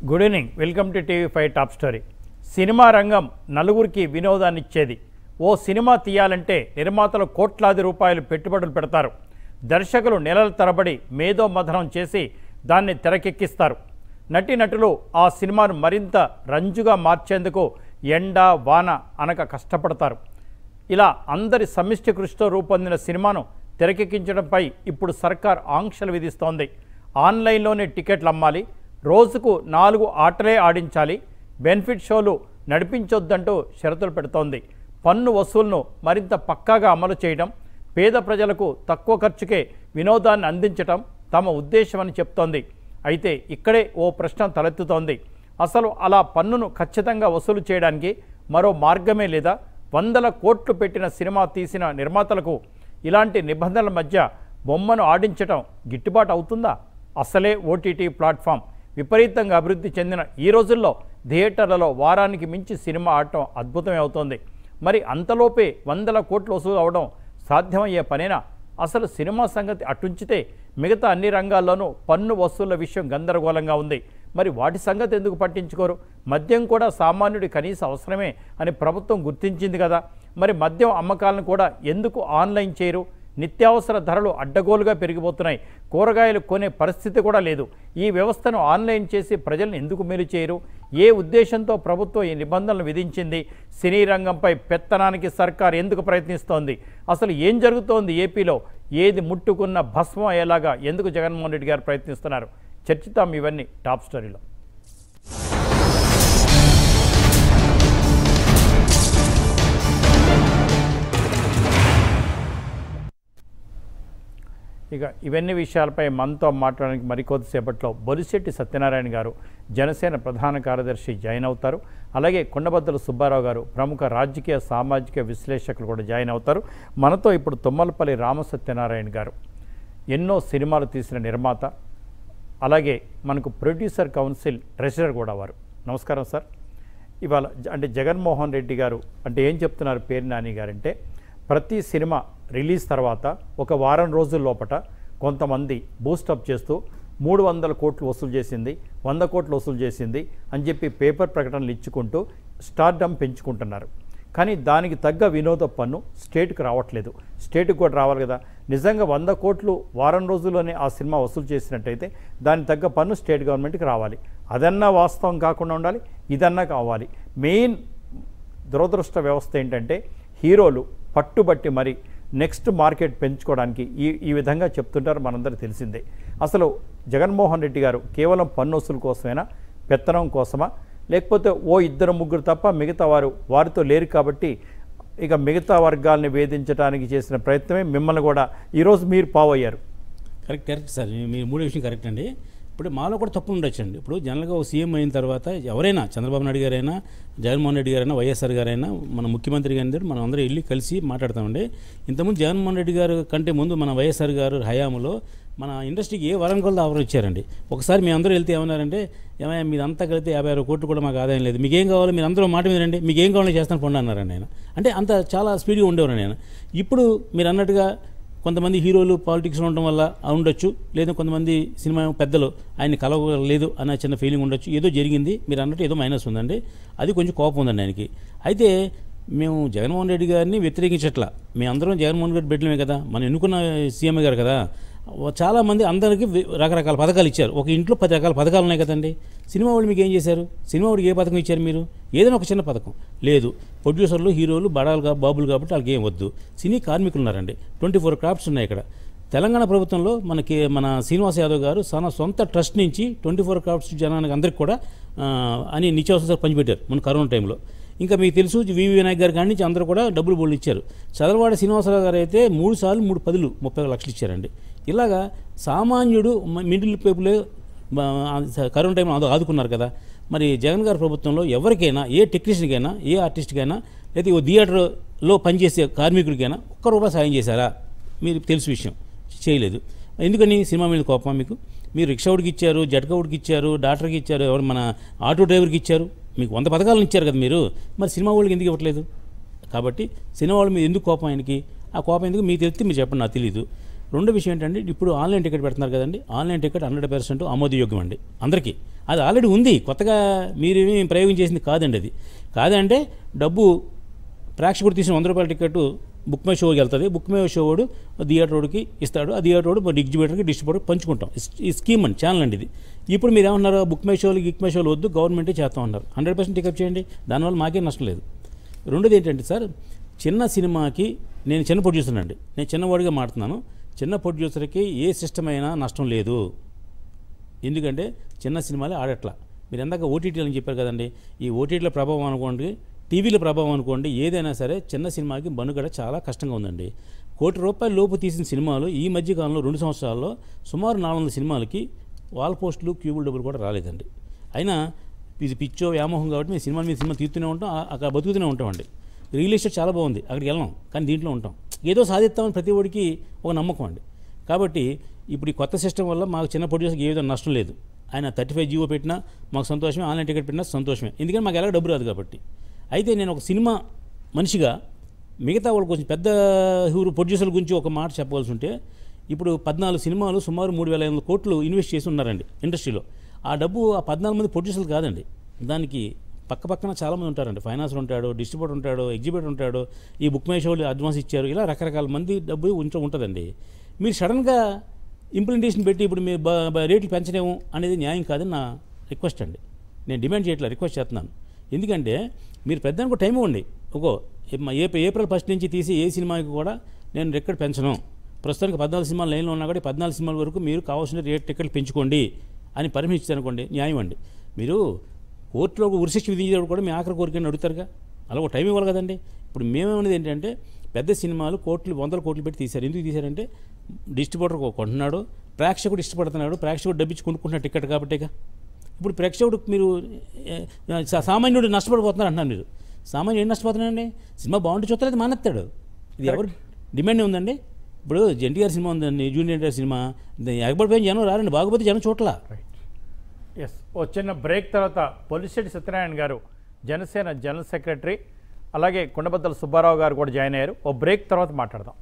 Good evening welcome to TV five top story cinema రంగం నలుగురికి వినోదాన్ని ఇచ్చేది ఓ సినిమా తీయాలంటే నిర్మాతలు కోట్లాది రూపాయలు పెట్టుబడులు పెడతారు దర్శకులు నెలల తరబడి మేధో మథనం చేసి దాన్ని తెరకెక్కిస్తారు నటీనటులు ఆ సినిమాను మరింత రంజుగా మార్చేందుకు ఎండ వాన అనక కష్టపడతారు ఇలా అందరి సమిష్టి కృషితో రూపొందిన సినిమాను తెరకెక్కించడంపై ఇప్పుడు సర్కార్ ఆంక్షలు విధిస్తోంది ఆన్లైన్లోనే టికెట్లు అమ్మాలి రోజుకు నాలుగు ఆటలే ఆడించాలి బెనిఫిట్ షోలు నడిపించొద్దంటూ షరతులు పెడుతోంది పన్ను వసూలును మరింత పక్కాగా అమలు చేయడం పేద ప్రజలకు తక్కువ ఖర్చుకే వినోదాన్ని అందించటం తమ ఉద్దేశమని చెప్తోంది అయితే ఇక్కడే ఓ ప్రశ్న తలెత్తుతోంది అసలు అలా పన్నును ఖచ్చితంగా వసూలు చేయడానికి మరో మార్గమే లేదా వందల కోట్లు పెట్టిన సినిమా తీసిన నిర్మాతలకు ఇలాంటి నిబంధనల మధ్య బొమ్మను ఆడించటం గిట్టుబాటు అవుతుందా అసలే ఓటీటీ ప్లాట్ఫామ్ విపరీతంగా అభివృద్ధి చెందిన ఈ రోజుల్లో థియేటర్లలో వారానికి మించి సినిమా ఆడటం అద్భుతమే అవుతోంది మరి అంతలోపే వందల కోట్లు వసూలు అవడం సాధ్యమయ్యే పనేనా అసలు సినిమా సంగతి అటుంచితే మిగతా అన్ని రంగాల్లోనూ పన్ను వసూళ్ల విషయం గందరగోళంగా ఉంది మరి వాటి సంగతి ఎందుకు పట్టించుకోరు మద్యం కూడా సామాన్యుడి కనీస అవసరమే అని ప్రభుత్వం గుర్తించింది కదా మరి మద్యం అమ్మకాలను కూడా ఎందుకు ఆన్లైన్ చేయరు నిత్యావసర ధరలు అడ్డగోలుగా పెరిగిపోతున్నాయి కూరగాయలు కొనే పరిస్థితి కూడా లేదు ఈ వ్యవస్థను ఆన్లైన్ చేసి ప్రజలను ఎందుకు మేలు చేయరు ఏ ఉద్దేశంతో ప్రభుత్వం ఈ నిబంధనలు విధించింది సినీ రంగంపై పెత్తనానికి సర్కార్ ఎందుకు ప్రయత్నిస్తోంది అసలు ఏం జరుగుతోంది ఏపీలో ఏది ముట్టుకున్న భస్మం అయ్యేలాగా ఎందుకు జగన్మోహన్ రెడ్డి గారు ప్రయత్నిస్తున్నారు చర్చిద్దాం ఇవన్నీ టాప్ స్టోరీలో ఇక ఇవన్నీ విషయాలపై మనతో మాట్లాడడానికి మరికొద్దిసేపట్లో బొలిశెట్టి సత్యనారాయణ గారు జనసేన ప్రధాన కార్యదర్శి జాయిన్ అవుతారు అలాగే కొండబద్దల సుబ్బారావు గారు ప్రముఖ రాజకీయ సామాజిక విశ్లేషకులు కూడా జాయిన్ అవుతారు మనతో ఇప్పుడు తుమ్మలపల్లి రామ సత్యనారాయణ గారు ఎన్నో సినిమాలు తీసిన నిర్మాత అలాగే మనకు ప్రొడ్యూసర్ కౌన్సిల్ ట్రెజరర్ కూడా వారు నమస్కారం సార్ ఇవాళ జ- అంటే జగన్మోహన్ రెడ్డి గారు అంటే ఏం చెప్తున్నారు పేరు నాని గారంటే ప్రతి సినిమా రిలీజ్ తర్వాత ఒక వారం రోజుల లోపట కొంతమంది బూస్టప్ చేస్తూ మూడు వందల కోట్లు వసూలు చేసింది వంద కోట్లు వసూలు చేసింది అని చెప్పి పేపర్ ప్రకటనలు ఇచ్చుకుంటూ స్టార్డమ్ పెంచుకుంటున్నారు కానీ దానికి తగ్గ వినోద పన్ను స్టేట్కి రావట్లేదు స్టేట్కి కూడా రావాలి కదా నిజంగా వంద కోట్లు వారం రోజుల్లోనే ఆ సినిమా వసూలు చేసినట్టయితే దానికి తగ్గ పన్ను స్టేట్ గవర్నమెంట్కి రావాలి అదన్నా వాస్తవం కాకుండా ఉండాలి ఇదన్నా కావాలి మెయిన్ దురదృష్ట వ్యవస్థ ఏంటంటే హీరోలు పట్టుబట్టి మరి నెక్స్ట్ మార్కెట్ పెంచుకోవడానికి ఈ ఈ విధంగా చెప్తుంటారు మనందరూ తెలిసిందే అసలు జగన్మోహన్ రెడ్డి గారు కేవలం పన్ను వసూలు కోసమేనా పెత్తనం కోసమా లేకపోతే ఓ ఇద్దరు ముగ్గురు తప్ప మిగతా వారు వారితో లేరు కాబట్టి ఇక మిగతా వర్గాల్ని వేధించడానికి చేసిన ప్రయత్నమే మిమ్మల్ని కూడా ఈరోజు మీరు పావయ్యారు కరెక్ట్ కరెక్ట్ సార్ మీ- మీరు మూడో విషయం కరెక్ట్ అండి ఇప్పుడు మాలో కూడా తప్పు ఉండొచ్చండి ఇప్పుడు జనరల్గా ఒక సీఎం అయిన తర్వాత ఎవరైనా చంద్రబాబు నాయుడు గారైనా జగన్మోహన్ రెడ్డి గారైనా వైఎస్ఆర్ గారైనా మన ముఖ్యమంత్రి గారి దగ్గర మనం అందరూ వెళ్ళి కలిసి మాట్లాడతామండి ఇంతకుముందు జగన్మోహన్ రెడ్డి గారు కంటే ముందు మన వైఎస్ఆర్ గారు హయాంలో మన ఇండస్ట్రీకి ఏ వరం కొలది ఆఫర్ ఇచ్చారండి ఒకసారి మీ అందరూ వెళ్తే ఏమన్నారంటే ఏమయ్యా మీరంతా కలిపితే యాభై అరవై కోట్లు కూడా మాకు ఆదాయం లేదు మీకు ఏం కావాలో మీరు అందరూ మాట మీద రండి మీకు ఏం కావాలో చేస్తాను పండు అన్నారండి ఆయన అంటే అంత చాలా స్పీడ్గా ఉండేవారు నేను ఇప్పుడు మీరు అన్నట్టుగా కొంతమంది హీరోలు పాలిటిక్స్లో ఉండడం వల్ల ఆ ఉండొచ్చు లేదా కొంతమంది సినిమా పెద్దలు ఆయన్ని కలవలేదు అన్న చిన్న ఫీలింగ్ ఉండొచ్చు ఏదో జరిగింది మీరు అన్నట్టు ఏదో మైనస్ ఉందండి అది కొంచెం కోపం ఉందండి ఆయనకి అయితే మేము జగన్మోహన్ రెడ్డి గారిని వ్యతిరేకించట్లా మేము అందరం జగన్మోహన్ రెడ్డి బిడ్డలమే కదా మనం ఎన్నుకున్న సీఎం గారు కదా చాలామంది అందరికీ వి- రకరకాల పథకాలు ఇచ్చారు ఒక ఇంట్లో పది రకాల పథకాలు ఉన్నాయి కదండి సినిమా వాళ్ళు మీకు ఏం చేశారు సినిమా వాడికి ఏ పథకం ఇచ్చారు మీరు ఏదైనా ఒక చిన్న పథకం లేదు ప్రొడ్యూసర్లు హీరోలు బడాలు కా- బాబులు కాబట్టి వాళ్ళకి ఏం వద్దు సినీ కార్మికులు ఉన్నారండి ట్వంటీ ఫోర్ క్రాఫ్ట్స్ ఉన్నాయి ఇక్కడ తెలంగాణ ప్రభుత్వంలో మనకి మన శ్రీనివాస్ యాదవ్ గారు తన సొంత ట్రస్ట్ నుంచి ట్వంటీ ఫోర్ క్రాఫ్ట్స్ జనానికి అందరికి కూడా ఆ, అని నిత్యావసర పంచిపెట్టారు మన కరోనా టైంలో ఇంకా మీకు తెలుసు వివి వినాయక్ గారి కాడి నుంచి అందరూ కూడా డబ్బులు బోళ్ళు ఇచ్చారు చదలవాడ శ్రీనివాసరావు గారు అయితే మూడు సార్లు మూడు పదులు ముప్పై ఒక లక్షలు ఇచ్చారండి ఇలాగా సామాన్యుడు మ- మిడిల్ పీపులే బ- ఆ కరోనా టైంలో ఆదు- ఆదుకున్నారు కదా మరి జగన్ గారి ప్రభుత్వంలో ఎవరికైనా ఏ టెక్నీషియన్కైనా ఏ ఆర్టిస్ట్కైనా లేదా ఓ థియేటర్లో పనిచేసే కార్మికుడికైనా ఒక్క రూపాయి సాయం చేశారా మీరు తెలుసు విషయం చేయలేదు ఎందుకని సినిమా మీద కోపం మీకు మీరు రిక్షావుడికి ఇచ్చారు జట్కవుడికి ఇచ్చారు డాక్టర్కి ఇచ్చారు ఎవరు మన ఆటో డ్రైవర్కి ఇచ్చారు మీకు వంద పథకాలను ఇచ్చారు కదా మీరు మరి సినిమా వాళ్ళకి ఎందుకు ఇవ్వట్లేదు కాబట్టి సినిమా వాళ్ళ మీద ఎందుకు కోపం ఆయనకి ఆ కోపం ఎందుకు మీకు తెలిస్తే మీరు చెప్పండి నాకు తెలియదు రెండో విషయం ఏంటంటే ఇప్పుడు ఆన్లైన్ టికెట్ పెడుతున్నారు కదండి ఆన్లైన్ టికెట్ హండ్రెడ్ పర్సెంట్ ఆమోదయోగ్యం అండి అందరికీ అది ఆల్రెడీ ఉంది కొత్తగా మీరేమీ ప్రయోగం చేసింది కాదండి అది కాదంటే డబ్బు ప్రేక్షకుడు తీసిన వంద రూపాయల టికెట్ బుక్ మై షోకి వెళ్తుంది బుక్ మై షో వాడు థియేటర్కి ఇస్తాడు ఆ థియేటర్ డిస్ట్రిబ్యూటర్కి డిస్ట్రిబ్యూటర్ పంచుకుంటాం ఇస్- ఈ స్కీమ్ అండి ఛానల్ అండి ఇది ఇప్పుడు మీరు ఏమన్నారు బుక్ మై షోలు గిక్ మై షోలు వద్దు గవర్నమెంటే చేస్తాం అన్నారు హండ్రెడ్ పర్సెంట్ టికెట్ చేయండి దానివల్ల మాకేం నష్టం లేదు రెండోది ఏంటంటే సార్ చిన్న సినిమాకి నేను చిన్న ప్రొడ్యూసర్ అండి నేను చిన్నవాడిగా మాట్లాడుతున్నాను చిన్న ప్రొడ్యూసర్కి ఏ సిస్టమ్ అయినా నష్టం లేదు ఎందుకంటే చిన్న సినిమాలే ఆడట్లా మీరు ఎందాక ఓటీటీలు అని చెప్పారు కదండి ఈ ఓటీటీల ప్రభావం అనుకోండి టీవీల ప్రభావం అనుకోండి ఏదైనా సరే చిన్న సినిమాకి మనుగడ చాలా కష్టంగా ఉందండి కోటి రూపాయల లోపు తీసిన సినిమాలు ఈ మధ్య కాలంలో రెండు సంవత్సరాల్లో సుమారు నాలుగు వందల సినిమాలకి వాల్ పోస్టులు క్యూబుల్ డబ్బులు కూడా రాలేదండి అయినా ఇది పిచ్చో వ్యామోహం కాబట్టి మేము సినిమా మీద సినిమా తీస్తూనే ఉంటాం ఆ- అక్కడ బతుకుతూనే ఉంటామండి రియల్ ఎస్టేట్ చాలా బాగుంది అక్కడికి వెళ్ళాం కానీ దీంట్లో ఉంటాం ఏదో సాధిస్తామని ప్రతి ఒడికి ఒక నమ్మకం అండి కాబట్టి ఇప్పుడు ఈ కొత్త సిస్టమ్ వల్ల మాకు చిన్న ప్రొడ్యూసర్కి ఏ విధంగా నష్టం లేదు ఆయన థర్టీ ఫైవ్ జీవో పెట్టినా మాకు సంతోషమే ఆన్లైన్ టికెట్ పెట్టినా సంతోషమే ఎందుకంటే మాకు ఎలాగ డబ్బు రాదు కాబట్టి అయితే నేను ఒక సినిమా మనిషిగా మిగతా వాళ్ళ కొంచెం పెద్ద హీరో ప్రొడ్యూసర్ల గురించి ఒక మాట చెప్పవలసి ఉంటే ఇప్పుడు పద్నాలుగు సినిమాలు సుమారు మూడు వేల ఐదు వందల కోట్లు ఇన్వెస్ట్ చేసి ఉన్నారండి ఇండస్ట్రీలో ఆ డబ్బు ఆ పద్నాలుగు మంది ప్రొడ్యూసర్లు కాదండి దానికి పక్క పక్కన చాలామంది ఉంటారండి ఫైనాన్సర్ ఉంటాడు డిస్ట్రిబ్యూటర్ ఉంటాడు ఎగ్జిబ్యూటర్ ఉంటాడు ఈ బుక్ మై షోలు అడ్వాన్స్ ఇచ్చారు ఇలా రకరకాల మంది డబ్బు ఉంట ఉంటుందండి మీరు సడన్గా ఇంప్లిమెంటేషన్ పెట్టి ఇప్పుడు మీరు బ- బ- రేట్లు పెంచలేము అనేది న్యాయం కాదని నా రిక్వెస్ట్ అండి నేను డిమాండ్ చేయట్లేదు రిక్వెస్ట్ చేస్తున్నాను ఎందుకంటే మీరు పెద్దానికి టైం ఇవ్వండి ఒక ఏప్రిల్ ఫస్ట్ నుంచి తీసి ఏ సినిమాకి కూడా నేను రికార్డ్ పెంచను ప్రస్తుతానికి పద్నాలుగు సినిమాలు లైన్లో ఉన్నా కూడా ఈ పద్నాలుగు సినిమాల వరకు మీరు కావాల్సిన రేట్ టికెట్లు పెంచుకోండి అని పర్మిషన్ ఇచ్చారు అనుకోండి న్యాయం అండి మీరు కోర్టులో ఒక ఉరిశిక్ష విధించేటప్పుడు కూడా మీ ఆఖరి కోరికని అడుగుతారుగా అలా ఒక టైం ఇవ్వాలి కదండి ఇప్పుడు మేమేమనేది ఏంటంటే పెద్ద సినిమాలు కోట్లు వందల కోట్లు పెట్టి తీశారు ఎందుకు తీశారంటే డిస్ట్రిబ్యూటర్ కొంటున్నాడు ప్రేక్షకుడు ఇష్టపడుతున్నాడు ప్రేక్షకుడు డబ్బిచ్చి కొనుక్కుంటున్నాడు టికెట్ కాబట్టేగా ఇప్పుడు ప్రేక్షకుడు మీరు ఏ, సా- సామాన్యుడు నష్టపడిపోతున్నారు అంటున్నారు మీరు సామాన్యుడు ఏం నష్టపోతున్నాడండి సినిమా బాగుంటే చూస్తలేదు మానేస్తాడు ఇది ఎవరు డిమాండ్ ఉందండి ఇప్పుడు ఎన్టీఆర్ సినిమా ఉందండి జూనియర్ ఎన్టీఆర్ సినిమా ఇది ఎగబడిపోయిన జనం రారండి బాగోపోతే జనం చూడలా రైట్ ఎస్ ఓ చిన్న బ్రేక్ తర్వాత పొలిశెట్టి సత్యనారాయణ గారు జనసేన జనరల్ సెక్రటరీ అలాగే కొండబద్దల సుబ్బారావు గారు కూడా జాయిన్ అయ్యారు ఓ బ్రేక్ తర్వాత మాట్లాడదాం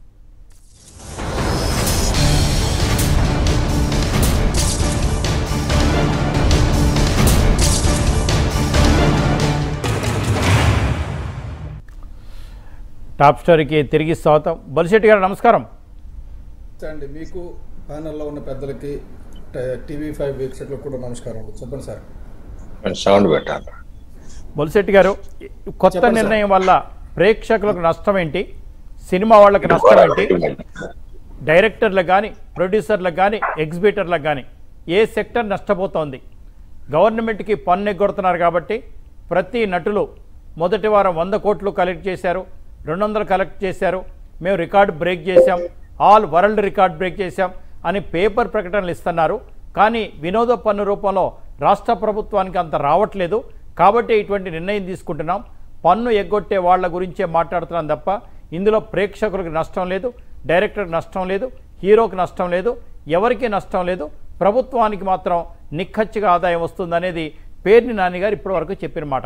టాప్ స్టోరీకి తిరిగి స్వాగతం బలిశెట్టి గారు నమస్కారం నమస్తే అండి మీకు ప్యానెల్లో ఉన్న పెద్దలకి ట- టీవీ ఫైవ్ వీక్షకులకు కూడా నమస్కారం అండి చెప్పండి సార్ సౌండ్ పెట్టాలి బొలిశెట్టి గారు కొత్త చెప్పండి సార్. నిర్ణయం వల్ల ప్రేక్షకులకు నష్టం ఏంటి సినిమా వాళ్ళకి నష్టం ఏంటి డైరెక్టర్లకు కానీ ప్రొడ్యూసర్లకు కానీ ఎగ్జిబిటర్లకు కానీ ఏ సెక్టర్ నష్టపోతోంది గవర్నమెంట్కి పన్ను ఎగ్గొడుతున్నారు కాబట్టి ప్రతి నటులు మొదటి వారం వంద కోట్లు కలెక్ట్ చేశారు రెండు వందలు కలెక్ట్ చేశారు మేము రికార్డు బ్రేక్ చేశాం ఆల్ వరల్డ్ రికార్డ్ బ్రేక్ చేశాం అని పేపర్ ప్రకటనలు ఇస్తున్నారు కానీ వినోద పన్ను రూపంలో రాష్ట్ర ప్రభుత్వానికి అంత రావట్లేదు కాబట్టి ఇటువంటి నిర్ణయం తీసుకుంటున్నాం పన్ను ఎగ్గొట్టే వాళ్ళ గురించే మాట్లాడుతున్నాం తప్ప ఇందులో ప్రేక్షకులకు నష్టం లేదు డైరెక్టర్కి నష్టం లేదు హీరోకి నష్టం లేదు ఎవరికి నష్టం లేదు ప్రభుత్వానికి మాత్రం నిక్కచ్చిగా ఆదాయం వస్తుందనేది పేర్ని నాని గారు ఇప్పటివరకు చెప్పిన మాట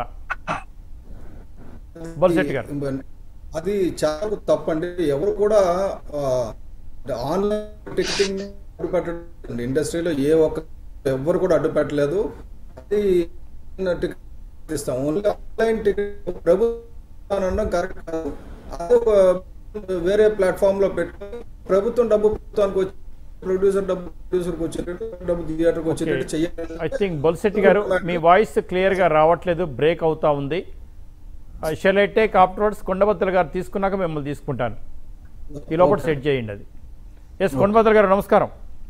బొలిశెట్టి గారు అది చాలా తప్పండి ఎవరు కూడా ఆ, ఆన్లైన్ టికెటింగ్ అడ్డు పెట్టండి ఇండస్ట్రీలో ఏ ఒక్క ఎవరు కూడా అడ్డు పెట్టలేదు అది టికెట్ ఇస్తాం ఓన్లీ ఆన్లైన్ టికెట్ ప్రభుత్వం అనడం కరెక్ట్ కాదు అది ఒక వేరే ప్లాట్ఫామ్ లో పెట్టుకొని ప్రభుత్వం డబ్బు ప్రభుత్వానికి వచ్చి ప్రొడ్యూసర్ డబ్బు ప్రొడ్యూసర్కి వచ్చేటట్టు డబ్బు థియేటర్కి వచ్చేటట్టు చెయ్యాలి ఐ థింక్ బొలిశెట్టి గారు మీ వాయిస్ క్లియర్గా రావట్లేదు బ్రేక్ అవుతా ఉంది shall I take afterwards Kondabaddala గారు తీసుకున్నాక మిమ్మల్ని తీసుకుంటాను ఈ లోపల సెట్ చేయండి అది ఎస్ కొండబద్దల గారు నమస్కారం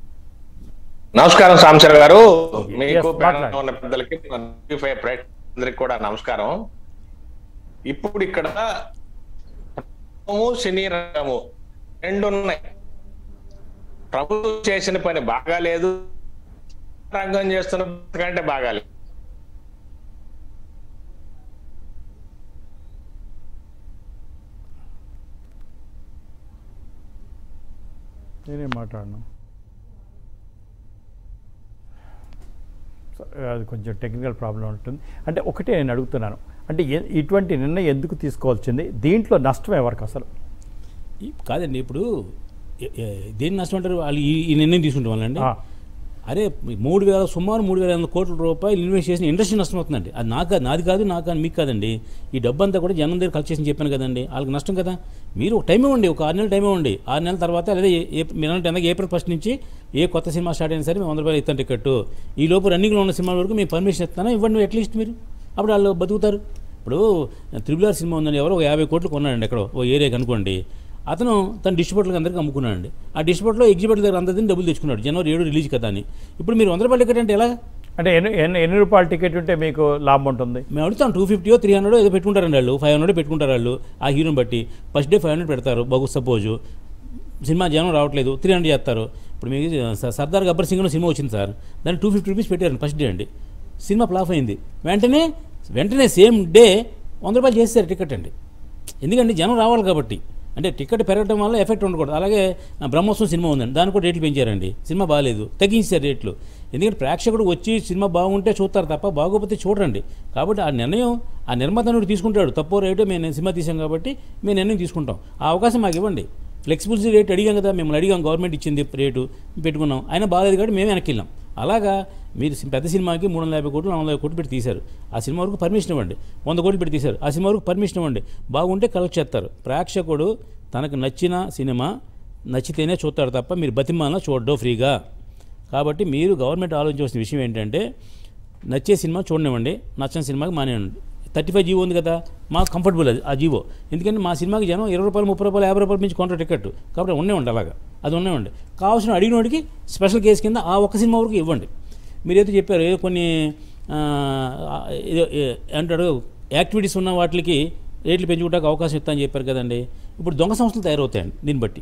నమస్కారం సాంసర్ గారు మీకు Yes, ప్యానెల్లో మాట్లాడండి. ఉన్న పెద్దలకి మన టీవీ ఫైవ్ అందరికి కూడా నమస్కారం ఇప్పుడు ఇక్కడ ప్రభుత్వము, సినీ రంగము రెండు ఉన్నాయి ప్రభుత్వం చేసిన పని బాగాలేదు రంగం చేస్తున్న కంటే బాగాలేదు నేనేం మాట్లాడను సరే, అది కొంచెం టెక్నికల్ ప్రాబ్లం ఉంటుంది అంటే ఒకటే నేను అడుగుతున్నాను అంటే ఎ- ఇటువంటి నిర్ణయం ఎందుకు తీసుకోవాల్సింది దీంట్లో నష్టం ఎవరికి అసలు ఈ- కాదండి ఇప్పుడు ఏ- ఏ- దేని నష్టం అంటారు వాళ్ళు ఈ ఈ నిర్ణయం తీసుకుంటాం వాళ్ళండి ఆ, అరే మూడు వేల సుమారు మూడు వేల ఐదు కోట్ల రూపాయలు ఇన్వెస్ట్ చేసిన ఇండస్ట్రీ నష్టమవుతుందండి అది నాకు కాదు నాది కాదు నాకు కాదు మీకు కాదండి ఈ డబ్బు అంతా కూడా జనం దగ్గర కలెక్ట్ చేసి చెప్పాను కదండి వాళ్ళకి నష్టం కదా మీరు ఒక టైం ఇవ్వండి ఒక ఆరు నెలల టైం ఇవ్వండి ఆరు నెలల తర్వాత లేదా ఏ- ఏ- మీరు అన్నట్టు ఎందాక ఏప్రిల్ ఫస్ట్ నుంచి ఏ కొత్త సినిమా స్టార్ట్ అయినా సరే మేము వంద రూపాయలు ఇస్తాను టికెట్ ఈ లోపు రన్నింగ్లో ఉన్న సినిమాల వరకు మేము పర్మిషన్ ఇస్తాను ఇవ్వండి అట్లీస్ట్ మీరు అప్పుడు వాళ్ళు బతుకుతారు ఇప్పుడు త్రిబుల్ ఆర్ సినిమా ఉందండి ఎవరో ఒక యాభై కోట్లు కొన్నాడండి ఎక్కడో ఓ ఏరియాకి అనుకోండి అతను తన డిస్ట్రిబ్యూటర్లకు అందరికీ అమ్ముకున్నాడండి ఆ డిస్ట్రిబ్యూటర్లో ఎగ్జిబ్యూటర్ దగ్గర అందరిని డబ్బులు తెచ్చుకున్నాడు జనవరి ఏడు రిలీజ్ కదా అని ఇప్పుడు మీరు వంద రూపాయలు టికెట్ అంటే ఎలా అంటే ఎన్ని ఎన్ని ఎన్ని రూపాయల టికెట్ ఉంటే మీకు లాభం ఉంటుంది మేము అడుగుతాం టూ ఫిఫ్టీయో త్రీ హండ్రెడ్ ఏదో పెట్టుకుంటారండి వాళ్ళు ఫైవ్ హండ్రెడ్ పెట్టుకుంటారు వాళ్ళు ఆ హీరోని బట్టి ఫస్ట్ డే ఫైవ్ హండ్రెడ్ పెడతారు బహు సపోజు సినిమా జనం రావట్లేదు త్రీ హండ్రెడ్ చేస్తారు ఇప్పుడు మీకు స- సర్దార్ గబ్బర్ సింగ్ సినిమా వచ్చింది సార్ దాన్ని టూ ఫిఫ్టీ రూపీస్ పెట్టారు ఫస్ట్ డే అండి సినిమా ఫ్లాప్ అయింది వెంటనే వెంటనే సేమ్ డే వంద రూపాయలు చేస్తారు టికెట్ అండి ఎందుకంటే జనం రావాలి కాబట్టి అంటే టికెట్ పెరగడం వల్ల ఎఫెక్ట్ ఉండకూడదు అలాగే ఆ, బ్రహ్మోత్సవం సినిమా ఉందండి దానికి కూడా రేట్లు పెంచారండి సినిమా బాగాలేదు తగ్గించారు రేట్లు ఎందుకంటే ప్రేక్షకుడు వచ్చి సినిమా బాగుంటే చూస్తారు తప్ప బాగోకపోతే చూడండి కాబట్టి ఆ నిర్ణయం ఆ నిర్మాత నుండి తీసుకుంటాడు తప్పో రేటు మేము సినిమా తీసాం కాబట్టి మేము నిర్ణయం తీసుకుంటాం ఆ అవకాశం మాకు ఇవ్వండి ఫ్లెక్సిబిలిటీ రేట్ అడిగాం కదా మిమ్మల్ని అడిగాం గవర్నమెంట్ ఇచ్చింది రేటు పెట్టుకున్నాం అయినా బాగాలేదు కాబట్టి మేమే వెనక్కి వెళ్ళాం అలాగా మీరు సి- పెద్ద సినిమాకి మూడు వందల యాభై కోట్లు నాలుగు వందల యాభై కోట్లు పెట్టి తీశారు ఆ సినిమా వరకు పర్మిషన్ ఇవ్వండి వంద కోట్లు పెట్టి తీశారు ఆ సినిమా వరకు పర్మిషన్ ఇవ్వండి బాగుంటే కలెక్ట్ చేస్తారు ప్రేక్షకుడు తనకు నచ్చిన సినిమా నచ్చితేనే చూస్తాడు తప్ప మీరు బతిమాలను చూడడం ఫ్రీగా కాబట్టి మీరు గవర్నమెంట్ ఆలోచించవలసిన విషయం ఏంటంటే నచ్చే సినిమా చూడనివ్వండి నచ్చని సినిమాకి మానేయండి థర్టీ ఫైవ్ జీవో ఉంది కదా మాకు కంఫర్టబుల్ అది ఆ జీవో ఎందుకంటే మా సినిమాకి జనం ఇరవై రూపాయలు ముప్పై రూపాయలు యాభై రూపాయలు మించి కొంటారు టికెట్ కాబట్టి ఉండేవండి అలాగా అది ఉండేవండి కావాల్సిన అడిగిన వాడికి స్పెషల్ కేసు కింద ఆ ఒక్క సినిమా వరకు ఇవ్వండి మీరైతే చెప్పారు ఏదో కొన్ని ఆ, ఏదో ఏ- అంటాడు యాక్టివిటీస్ ఉన్న వాటికి రేట్లు పెంచుకోవడానికి అవకాశం ఇస్తా అని చెప్పారు కదండి ఇప్పుడు దొంగ సంస్థలు తయారవుతాయండి దీన్ని బట్టి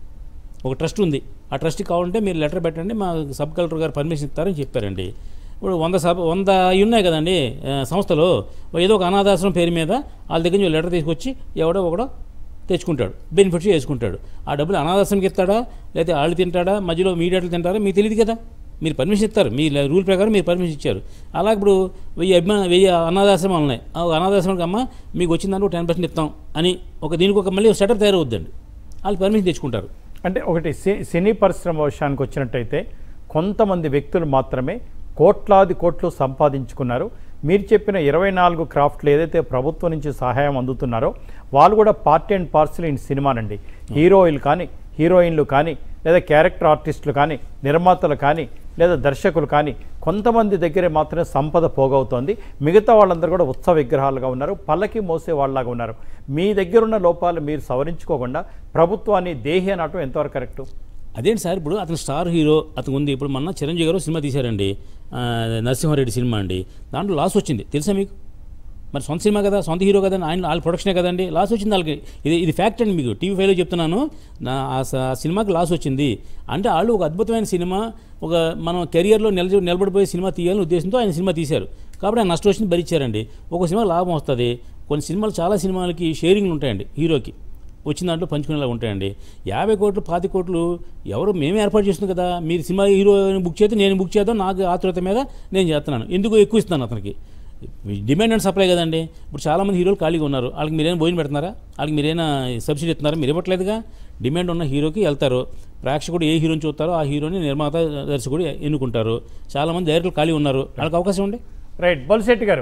ఒక ట్రస్ట్ ఉంది ఆ ట్రస్ట్కి కావాలంటే మీరు లెటర్ పెట్టండి మా సబ్ కలెక్టర్ గారు పర్మిషన్ ఇస్తారని చెప్పారండి ఇప్పుడు వంద సబ్ వంద అయి ఉన్నాయి కదండి ఆ, సంస్థలు ఏదో ఒక అనాథాశ్రమం పేరు మీద వాళ్ళ దగ్గర నుంచి లెటర్ తీసుకొచ్చి ఎవడో ఒకడో తెచ్చుకుంటాడు బెనిఫిట్స్ చేసుకుంటాడు ఆ డబ్బులు అనాథాశ్రమకి ఇస్తాడా లేకపోతే వాళ్ళు తింటాడా మధ్యలో మీడియాట్లు తింటారా మీకు తెలియదు కదా మీరు పర్మిషన్ ఇస్తారు మీ రూల్ ప్రకారం మీరు పర్మిషన్ ఇచ్చారు అలా ఇప్పుడు వెయ్యి అభిమాన వెయ్యి అనాథాశ్రమాలు ఉన్నాయి ఆ అనాథాశ్రమానికి అమ్మ మీకు వచ్చిన దాంట్లో టెన్ పర్సెంట్ ఇస్తాం అని ఒక దీనికి ఒక మళ్ళీ సెటప్ తయారవుద్దండి వాళ్ళు పర్మిషన్ తెచ్చుకుంటారు అంటే ఒకటి సి- సినీ పరిశ్రమ విషయానికి వచ్చినట్టయితే కొంతమంది వ్యక్తులు మాత్రమే కోట్లాది కోట్లు సంపాదించుకున్నారు మీరు చెప్పిన ఇరవై నాలుగు క్రాఫ్ట్లు ఏదైతే ప్రభుత్వం నుంచి సహాయం అందుతున్నారో వాళ్ళు కూడా పార్ట్ అండ్ పార్సల్ ఇన్ సినిమానండి హీరోయిన్లు కానీ హీరోయిన్లు కానీ లేదా క్యారెక్టర్ ఆర్టిస్టులు కానీ నిర్మాతలు కానీ లేదా దర్శకులు కానీ కొంతమంది దగ్గరే మాత్రమే సంపద పోగవుతోంది మిగతా వాళ్ళందరూ కూడా ఉత్సవ విగ్రహాలుగా ఉన్నారు పల్లకి మోసే వాళ్ళలాగా ఉన్నారు మీ దగ్గర ఉన్న లోపాలు మీరు సవరించుకోకుండా ప్రభుత్వాన్ని దేహి అనటం ఎంతవరకు కరెక్టు అదేంటి సార్ ఇప్పుడు అతను స్టార్ హీరో అతను ఉంది ఇప్పుడు మొన్న చిరంజీవి గారు సినిమా తీశారండి ఆ, నరసింహారెడ్డి సినిమా అండి దాంట్లో లాస్ వచ్చింది తెలుసా మీకు మరి సొంత సినిమా కదా సొంత హీరో కదా ఆయన వాళ్ళ ప్రొడక్షనే కదండి లాస్ వచ్చింది వాళ్ళకి ఇది ఇది ఫ్యాక్ట్ అండి మీకు టీవీ ఫైవ్లో చెప్తున్నాను నా ఆ స- ఆ సినిమాకి లాస్ వచ్చింది అంటే వాళ్ళు ఒక అద్భుతమైన సినిమా ఒక మనం కెరియర్లో నిలజ నిలబడిపోయే సినిమా తీయాలని ఉద్దేశంతో ఆయన సినిమా తీశారు కాబట్టి ఆయన నష్టం వచ్చింది భరించారండి ఒక సినిమా లాభం వస్తుంది కొన్ని సినిమాలు చాలా సినిమాలకి షేరింగ్లు ఉంటాయండి హీరోకి వచ్చిన దాంట్లో పంచుకునేలా ఉంటాయండి యాభై కోట్లు పాతి కోట్లు ఎవరు మేమే ఏర్పాటు చేస్తుంది కదా మీరు సినిమా హీరోని బుక్ చేస్తే నేను బుక్ చేద్దాం నాకు ఆతృత మీద నేను చేస్తున్నాను ఎందుకు ఎక్కువ ఇస్తున్నాను అతనికి డిమాండ్ అండ్ సప్లై కదండి ఇప్పుడు చాలామంది హీరోలు ఖాళీగా ఉన్నారు వాళ్ళకి మీరేమైనా భోజనం పెడుతున్నారా వాళ్ళకి మీరైనా సబ్సిడీ ఇస్తున్నారా మీరు ఇవ్వట్లేదుగా డిమాండ్ ఉన్న హీరోకి వెళ్తారు ప్రేక్షకుడు ఏ హీరోని చూస్తారో ఆ హీరోని నిర్మాత దర్శకుడు ఎన్నుకుంటారు చాలామంది డైరెక్టర్లు ఖాళీ ఉన్నారు వాళ్ళకి అవకాశం ఉండే రైట్ బొలిశెట్టి గారు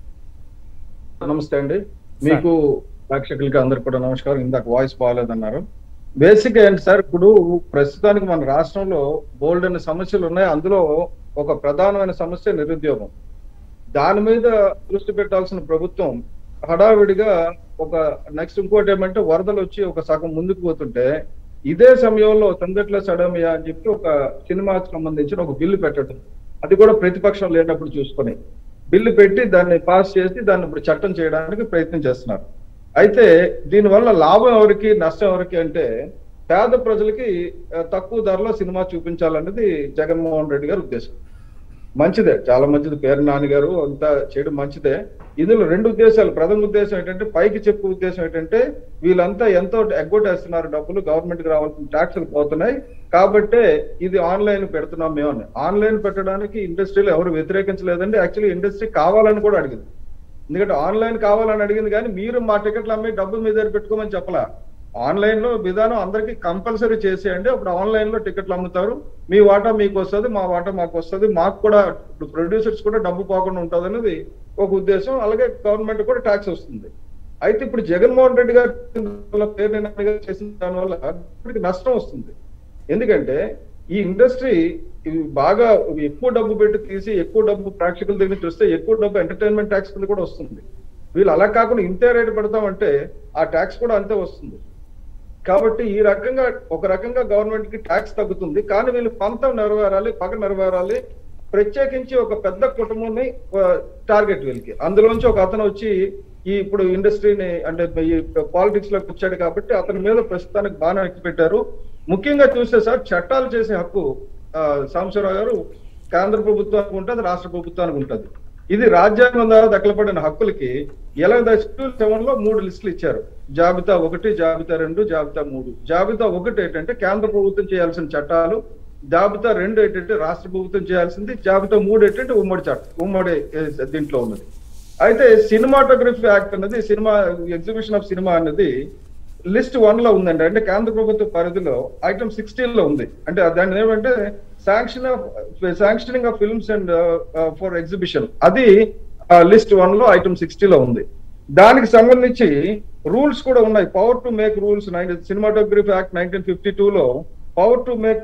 నమస్తే అండి మీకు ప్రేక్షకులకి అందరికి కూడా నమస్కారం ఇందాక వాయిస్ బాగాలేదన్నారు బేసిక్ ఏంటి సార్ ఇప్పుడు ప్రస్తుతానికి మన రాష్ట్రంలో బోల్డ్ అనే సమస్యలు ఉన్నాయి అందులో ఒక ప్రధానమైన సమస్య నిరుద్యోగం దాని మీద దృష్టి పెట్టాల్సిన ప్రభుత్వం హడావిడిగా ఒక నెక్స్ట్ ఇంకోటి ఏమంటే వరదలు వచ్చి ఒక సగం ముందుకు పోతుంటే ఇదే సమయంలో తంగట్ల సడమియా అని చెప్పి ఒక సినిమాకి సంబంధించిన ఒక బిల్లు పెట్టడం అది కూడా ప్రతిపక్షం లేనప్పుడు చూసుకొని బిల్లు పెట్టి దాన్ని పాస్ చేసి దాన్ని ఇప్పుడు చట్టం చేయడానికి ప్రయత్నం చేస్తున్నారు అయితే దీనివల్ల లాభం ఎవరికి నష్టం ఎవరికి అంటే పేద ప్రజలకి ఆ, తక్కువ ధరలో సినిమా చూపించాలన్నది జగన్మోహన్ రెడ్డి గారి ఉద్దేశం మంచిదే చాలా మంచిది పేరు నాని గారు అంతా చేయడం మంచిదే ఇందులో రెండు ఉద్దేశాలు ప్రథమ ఉద్దేశం ఏంటంటే పైకి చెప్పే ఉద్దేశం ఏంటంటే వీళ్ళంతా ఎంతో ఎగ్గొట్టేస్తున్నారు డబ్బులు గవర్నమెంట్ కి రావాల్సిన ట్యాక్సులు పోతున్నాయి కాబట్టే ఇది ఆన్లైన్ పెడుతున్నాం మేము అని ఆన్లైన్ పెట్టడానికి ఇండస్ట్రీలో ఎవరు వ్యతిరేకించలేదండి యాక్చువల్లీ ఇండస్ట్రీ కావాలని కూడా అడిగింది ఎందుకంటే ఆన్లైన్ కావాలని అడిగింది కానీ మీరు మా టికెట్లు అమ్మి డబ్బులు మీ దగ్గర పెట్టుకోమని చెప్పలా ఆన్లైన్ లో విధానం అందరికి కంపల్సరీ చేసేయండి అప్పుడు ఆన్లైన్ లో టికెట్లు అమ్ముతారు మీ వాటా మీకు వస్తుంది మా వాటా మాకు వస్తుంది మాకు కూడా ప్రొడ్యూసర్స్ కూడా డబ్బు పోకుండా ఉంటుంది అనేది ఒక ఉద్దేశం అలాగే గవర్నమెంట్ కూడా ట్యాక్స్ వస్తుంది అయితే ఇప్పుడు జగన్మోహన్ రెడ్డి గారు పేరు నాని గారు చేసిన దానివల్ల ఇప్పటికి నష్టం వస్తుంది ఎందుకంటే ఈ ఇండస్ట్రీ ఇవి బాగా ఎక్కువ డబ్బు పెట్టి తీసి ఎక్కువ డబ్బు ప్రేక్షకుల దగ్గర నుంచి వస్తే ఎక్కువ డబ్బు ఎంటర్టైన్మెంట్ ట్యాక్స్ కింద కూడా వస్తుంది వీళ్ళు అలా కాకుండా ఇంతే రేటు పెడతామంటే ఆ ట్యాక్స్ కూడా అంతే వస్తుంది కాబట్టి ఈ రకంగా ఒక రకంగా గవర్నమెంట్ కి ట్యాక్స్ తగ్గుతుంది కానీ వీళ్ళు పంతం నెరవేరాలి పగ నెరవేరాలి ప్రత్యేకించి ఒక పెద్ద కుటుంబాన్ని టార్గెట్ వీళ్ళకి అందులోంచి ఒక అతను వచ్చి ఈ ఇప్పుడు ఇండస్ట్రీని అంటే ఈ పాలిటిక్స్ లోకి వచ్చాడు కాబట్టి అతని మీద ప్రస్తుతానికి బాగా ఎక్కి పెట్టారు ముఖ్యంగా చూస్తే సార్ చట్టాలు చేసే హక్కు ఆ, సాంబశివరావు గారు కేంద్ర ప్రభుత్వానికి ఉంటుంది రాష్ట్ర ప్రభుత్వానికి ఉంటుంది ఇది రాజ్యాంగం ద్వారా దక్కలపడిన హక్కులకి ఎలా షెడ్యూల్ సెవెన్ లో మూడు లిస్టులు ఇచ్చారు జాబితా ఒకటి జాబితా రెండు జాబితా మూడు జాబితా ఒకటి ఏంటంటే కేంద్ర ప్రభుత్వం చేయాల్సిన చట్టాలు జాబితా రెండు ఏంటంటే రాష్ట్ర ప్రభుత్వం చేయాల్సింది జాబితా మూడు ఏంటంటే ఉమ్మడి చట్టం ఉమ్మడి ఏ, దీంట్లో ఉన్నది అయితే సినిమాటోగ్రఫీ యాక్ట్ అనేది సినిమా ఎగ్జిబిషన్ ఆఫ్ సినిమా అనేది లిస్ట్ వన్ లో ఉందండి అంటే కేంద్ర ప్రభుత్వ పరిధిలో ఐటమ్ సిక్స్టీన్ లో ఉంది అంటే దాని ఏమంటే sanction of sanctioning of films and for exhibition అది లిస్ట్ వన్ లో ఐటమ్ సిక్స్టీ లో ఉంది దానికి సంబంధించి రూల్స్ కూడా ఉన్నాయి power to make rules cinematography act nineteen fifty two లో పవర్ టు మేక్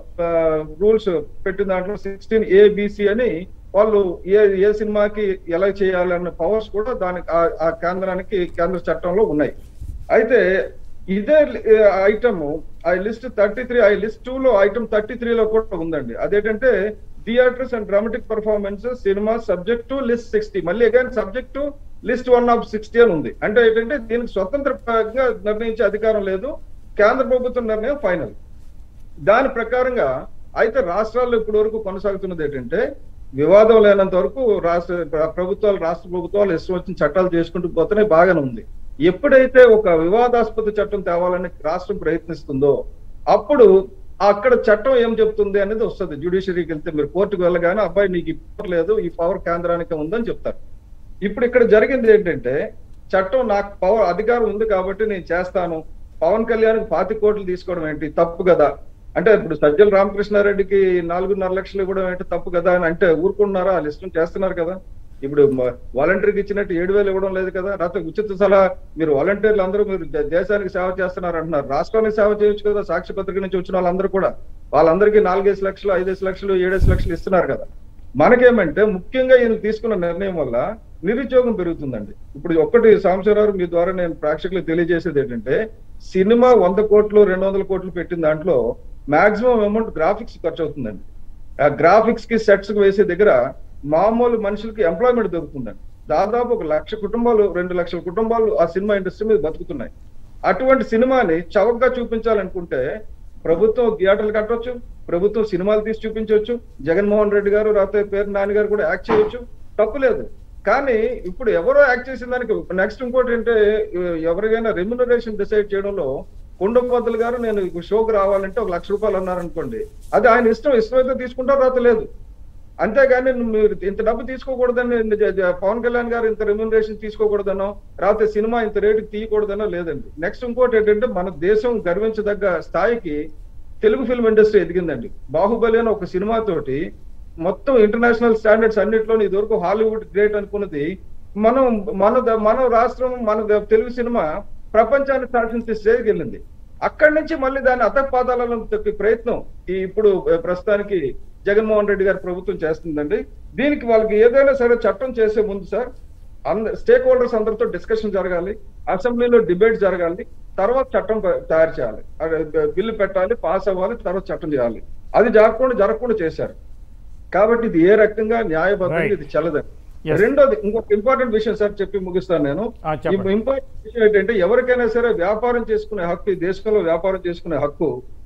రూల్స్ పెట్టిన దాంట్లో సిక్స్టీన్ ఏబిసి అని వాళ్ళు ఏ ఏ సినిమాకి ఎలా చేయాలన్న పవర్స్ కూడా దానికి ఆ- ఆ కేంద్రానికి కేంద్ర చట్టంలో ఉన్నాయి అయితే ఇదే ఐటమ్ ఆ లిస్ట్ థర్టీ త్రీ ఆ లిస్ట్ టూ లో ఐటమ్ థర్టీ త్రీ లో కూడా ఉందండి అదేంటంటే theatres and dramatic performance cinema subject to list sixty మళ్ళీ again subject to list one of sixty అని ఉంది అంటే ఏంటంటే దీనికి స్వతంత్రంగా నిర్ణయించే అధికారం లేదు కేంద్ర ప్రభుత్వం నిర్ణయం ఫైనల్ దాని ప్రకారంగా అయితే రాష్ట్రాల్లో ఇప్పటి వరకు కొనసాగుతున్నది ఏంటంటే వివాదం లేనంత వరకు రాష్ట్ర ప్ర- ప్రభుత్వాలు రాష్ట్ర ప్రభుత్వాలు ఇష్టం వచ్చిన చట్టాలు చేసుకుంటూ పోతేనే బాగానే ఉంది ఎప్పుడైతే ఒక వివాదాస్పద చట్టం తేవాలని రాష్ట్రం ప్రయత్నిస్తుందో అప్పుడు అక్కడ చట్టం ఏం చెప్తుంది అనేది వస్తుంది జ్యుడిషియరీకి వెళ్తే మీరు కోర్టుకు వెళ్ళగానే అబ్బాయి నీకు ఈ పవర్ లేదు ఈ పవర్ కేంద్రానికి ఉందని చెప్తారు ఇప్పుడు ఇక్కడ జరిగింది ఏంటంటే చట్టం నాకు పవర్ అధికారం ఉంది కాబట్టి నేను చేస్తాను పవన్ కళ్యాణ్ పాతి కోట్లు తీసుకోవడం ఏంటి తప్పు కదా అంటే ఇప్పుడు సజ్జల రామకృష్ణారెడ్డికి నాలుగున్నర లక్షలు ఇవ్వడం ఏంటి తప్పు కదా అని అంటే ఊరుకుంటున్నారా ఆ లిస్ట్ చేస్తున్నారు కదా ఇప్పుడు వాలంటీర్కి ఇచ్చినట్టు ఏడు వేలు ఇవ్వడం లేదు కదా రాత్రి ఉచిత సలహా మీరు వాలంటీర్లు అందరూ మీరు దే- దేశానికి సేవ చేస్తున్నారు అంటున్నారు రాష్ట్రానికి సేవ చేయొచ్చు కదా సాక్షి పత్రిక నుంచి వచ్చిన వాళ్ళందరూ కూడా వాళ్ళందరికీ నాలుగేసి లక్షలు ఐదేసి లక్షలు ఏడేసి లక్షలు ఇస్తున్నారు కదా మనకేమంటే ముఖ్యంగా ఈయన తీసుకున్న నిర్ణయం వల్ల నిరుద్యోగం పెరుగుతుందండి ఇప్పుడు ఒక్కటి సాంబశివరావు మీ ద్వారా నేను ప్రేక్షకులకు తెలియజేసేది ఏంటంటే సినిమా వంద కోట్లు రెండు వందల కోట్లు పెట్టిన దాంట్లో మాక్సిమం అమౌంట్ గ్రాఫిక్స్ ఖర్చు అవుతుందండి ఆ గ్రాఫిక్స్ కి సెట్స్ కి వేసే దగ్గర మామూలు మనుషులకి ఎంప్లాయ్మెంట్ దొరుకుతుందండి దాదాపు ఒక లక్ష కుటుంబాలు రెండు లక్షల కుటుంబాలు ఆ సినిమా ఇండస్ట్రీ మీద బతుకుతున్నాయి అటువంటి సినిమాని చవకగా చూపించాలనుకుంటే ప్రభుత్వం థియేటర్లు కట్టొచ్చు ప్రభుత్వం సినిమాలు తీసి చూపించవచ్చు జగన్మోహన్ రెడ్డి గారు రాతే పేరు నాని గారు కూడా యాక్ట్ చేయొచ్చు తప్పులేదు కానీ ఇప్పుడు ఎవరో యాక్ట్ చేసిన దానికి నెక్స్ట్ ఇంకోటి అంటే ఎవరికైనా రెమ్యునరేషన్ డిసైడ్ చేయడంలో కొండపోతలు గారు నేను ఈ షోకి రావాలంటే ఒక లక్ష రూపాయలు అన్నారనుకోండి అది ఆయన ఇష్టం ఇష్టమైతే తీసుకుంటారు రాత లేదు అంతేగాని నువ్వు మీరు ఇంత డబ్బు తీసుకోకూడదని జ- జ- పవన్ కళ్యాణ్ గారు ఇంత రెమ్యునరేషన్ తీసుకోకూడదనో రాతే సినిమా ఇంత రేటుకి తీయకూడదనో లేదండి నెక్స్ట్ ఇంకోటి ఏంటంటే మన దేశం గర్వించదగ్గ స్థాయికి తెలుగు ఫిల్మ్ ఇండస్ట్రీ ఎదిగిందండి బాహుబలి అని ఒక సినిమా తోటి మొత్తం ఇంటర్నేషనల్ స్టాండర్డ్స్ అన్నిట్లో ఇదివరకు హాలీవుడ్ గ్రేట్ అనుకున్నది మనం మన ద- మన రాష్ట్రం మన ద- తెలుగు సినిమా ప్రపంచాన్ని సాధించే స్టేజ్కి వెళ్ళింది అక్కడి నుంచి మళ్ళీ దాన్ని అతపాదాలను తొక్కే ప్రయత్నం ఈ ఇప్పుడు ఆ, ప్రస్తుతానికి జగన్మోహన్ రెడ్డి గారి ప్రభుత్వం చేస్తుందండి దీనికి వాళ్ళకి ఏదైనా సరే చట్టం చేసే ముందు సార్ అంద స్టేక్ హోల్డర్స్ అందరితో డిస్కషన్ జరగాలి అసెంబ్లీలో డిబేట్ జరగాలి తర్వాత చట్టం ప- తయారు చేయాలి అదే బిల్లు పెట్టాలి పాస్ అవ్వాలి తర్వాత చట్టం చేయాలి అది జరగకుండా జరగకుండా చేశారు కాబట్టి ఇది ఏ రకంగా న్యాయబద్ధంగా Right. ఇది చెల్లదండి Yes. రెండోది ఇంకొక ఇంపార్టెంట్ విషయం సార్ చెప్పి ముగిస్తాను నేను ఆ, చెప్పండి. ఇంపార్టెంట్ విషయం ఏంటంటే ఎవరికైనా సరే వ్యాపారం చేసుకునే హక్కు ఈ దేశంలో వ్యాపారం చేసుకునే హక్కు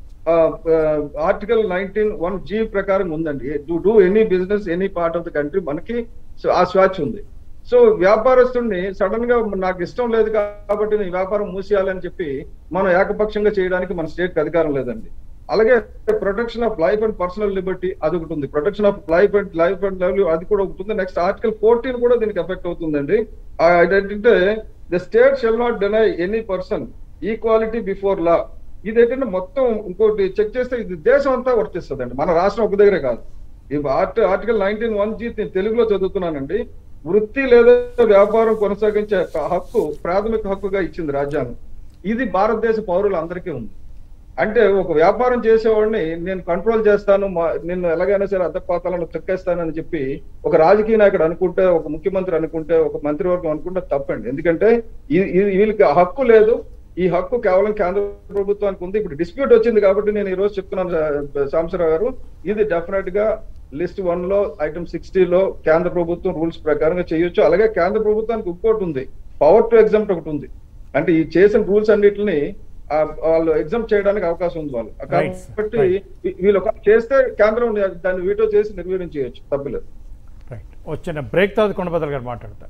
ఆర్టికల్ నైన్టీన్ వన్ జీ ప్రకారం ఉందండి to do any business any part of the country మనకి so ఆ స్వాచ్ ఉంది సో వ్యాపారస్తుడిని సడన్ గా నాకు ఇష్టం లేదు కాబట్టి నేను వ్యాపారం మూసేయాలని చెప్పి మనం ఏకపక్షంగా చేయడానికి మన స్టేట్ కి అధికారం లేదండి అలాగే protection of life and personal liberty అది ఒకటి ఉంది protection of life and life and live అది కూడా ఒకటి ఉంది నెక్స్ట్ ఆర్టికల్ ఫోర్టీన్ కూడా దీనికి ఎఫెక్ట్ అవుతుందండి ఆ, ఏంటంటే the state shall not deny any person equality before law ఇది ఏంటంటే మొత్తం ఇంకోటి చెక్ చేస్తే ఇది దేశం అంతా వర్తిస్తుందండి మన రాష్ట్రం ఒక దగ్గరే కాదు ఈ ఆర్టి ఆర్టికల్ నైన్టీన్ వన్ జీ నేను తెలుగులో చదువుతున్నానండి వృత్తి లేదా వ్యాపారం కొనసాగించే హక్కు ప్రాథమిక హక్కుగా ఇచ్చింది రాజ్యాంగం ఇది భారతదేశ పౌరులందరికీ ఉంది అంటే ఒక వ్యాపారం చేసేవాడిని నేను కంట్రోల్ చేస్తాను మా నిన్ను ఎలాగైనా సరే అద్దపాతాలను తొక్కేస్తానని చెప్పి ఒక రాజకీయ నాయకుడు అనుకుంటే ఒక ముఖ్యమంత్రి అనుకుంటే ఒక మంత్రివర్గం అనుకుంటే తప్పండి ఎందుకంటే ఈ- ఈ- వీళ్ళకి ఆ హక్కు లేదు ఈ హక్కు కేవలం కేంద్ర ప్రభుత్వానికి ఉంది ఇప్పుడు డిస్ప్యూట్ వచ్చింది కాబట్టి నేను ఈ రోజు చెప్తున్నాను సా- సాంబశివరావు గారు ఇది డెఫినెట్ గా లిస్ట్ వన్ లో ఐటమ్ సిక్స్టీలో కేంద్ర ప్రభుత్వం రూల్స్ ప్రకారంగా చేయొచ్చు అలాగే కేంద్ర ప్రభుత్వానికి ఇంకోటి ఉంది పవర్ టు ఎగ్జామ్ ఒకటి ఉంది అంటే ఈ చేసిన రూల్స్ అన్నిటిని ఆ, వాళ్ళు ఎగ్జామ్ చేయడానికి అవకాశం ఉంది వాళ్ళు Right, sir. కాబట్టి వీ- వీళ్ళు ఒక చేస్తే కేంద్రం దాన్ని వీటో చేసి నిర్వీర్యం చేయొచ్చు తప్పలేదు రైట్ వచ్చిన బ్రేక్ తర్వాత కొండబద్దలు గారు మాట్లాడతారు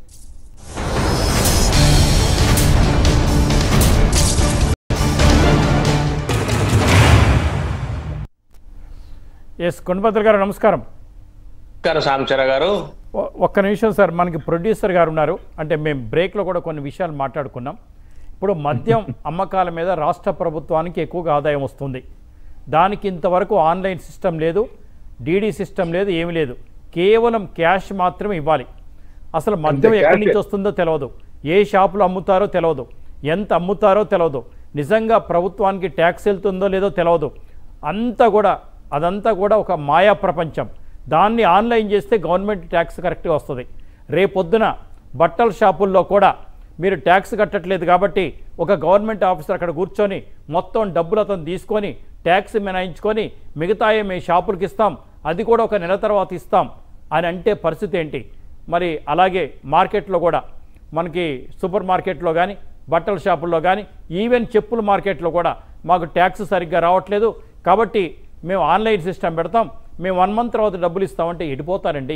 ఎస్ కొండబద్దలు గారు నమస్కారం నమస్కారం సాంబచర గారు ఒ- ఒక్క నిమిషం సార్ మనకి ప్రొడ్యూసర్ గారు ఉన్నారు అంటే మేము బ్రేక్లో కూడా కొన్ని విషయాలు మాట్లాడుకున్నాం ఇప్పుడు మద్యం అమ్మకాల మీద రాష్ట్ర ప్రభుత్వానికి ఎక్కువగా ఆదాయం వస్తుంది దానికి ఇంతవరకు ఆన్లైన్ సిస్టమ్ లేదు డీడీ సిస్టమ్ లేదు ఏమీ లేదు కేవలం క్యాష్ మాత్రమే ఇవ్వాలి అసలు మద్యం అంతే, ఎక్కడి నుంచి cash. వస్తుందో తెలియదు ఏ షాపులో అమ్ముతారో తెలియదు ఎంత అమ్ముతారో తెలియదు నిజంగా ప్రభుత్వానికి ట్యాక్స్ వెళ్తుందో లేదో తెలియదు అంతా కూడా అదంతా కూడా ఒక మాయా ప్రపంచం దాన్ని ఆన్లైన్ చేస్తే గవర్నమెంట్ ట్యాక్స్ కరెక్ట్గా వస్తుంది రేపొద్దున బట్టల షాపుల్లో కూడా మీరు ట్యాక్స్ కట్టట్లేదు కాబట్టి ఒక గవర్నమెంట్ ఆఫీసర్ అక్కడ కూర్చొని మొత్తం డబ్బులు అతను తీసుకొని ట్యాక్స్ మినాయించుకొని మిగతాయి మేము షాపులకు ఇస్తాం అది కూడా ఒక నెల తర్వాత ఇస్తాం అని అంటే పరిస్థితి ఏంటి మరి అలాగే మార్కెట్లో కూడా మనకి సూపర్ మార్కెట్లో కానీ బట్టల షాపుల్లో కానీ ఈవెన్ చెప్పుల మార్కెట్లో కూడా మాకు ట్యాక్స్ సరిగ్గా రావట్లేదు కాబట్టి మేము ఆన్లైన్ సిస్టమ్ పెడతాం మేము వన్ మంత్ తర్వాత డబ్బులు ఇస్తామంటే ఎడిపోతారండి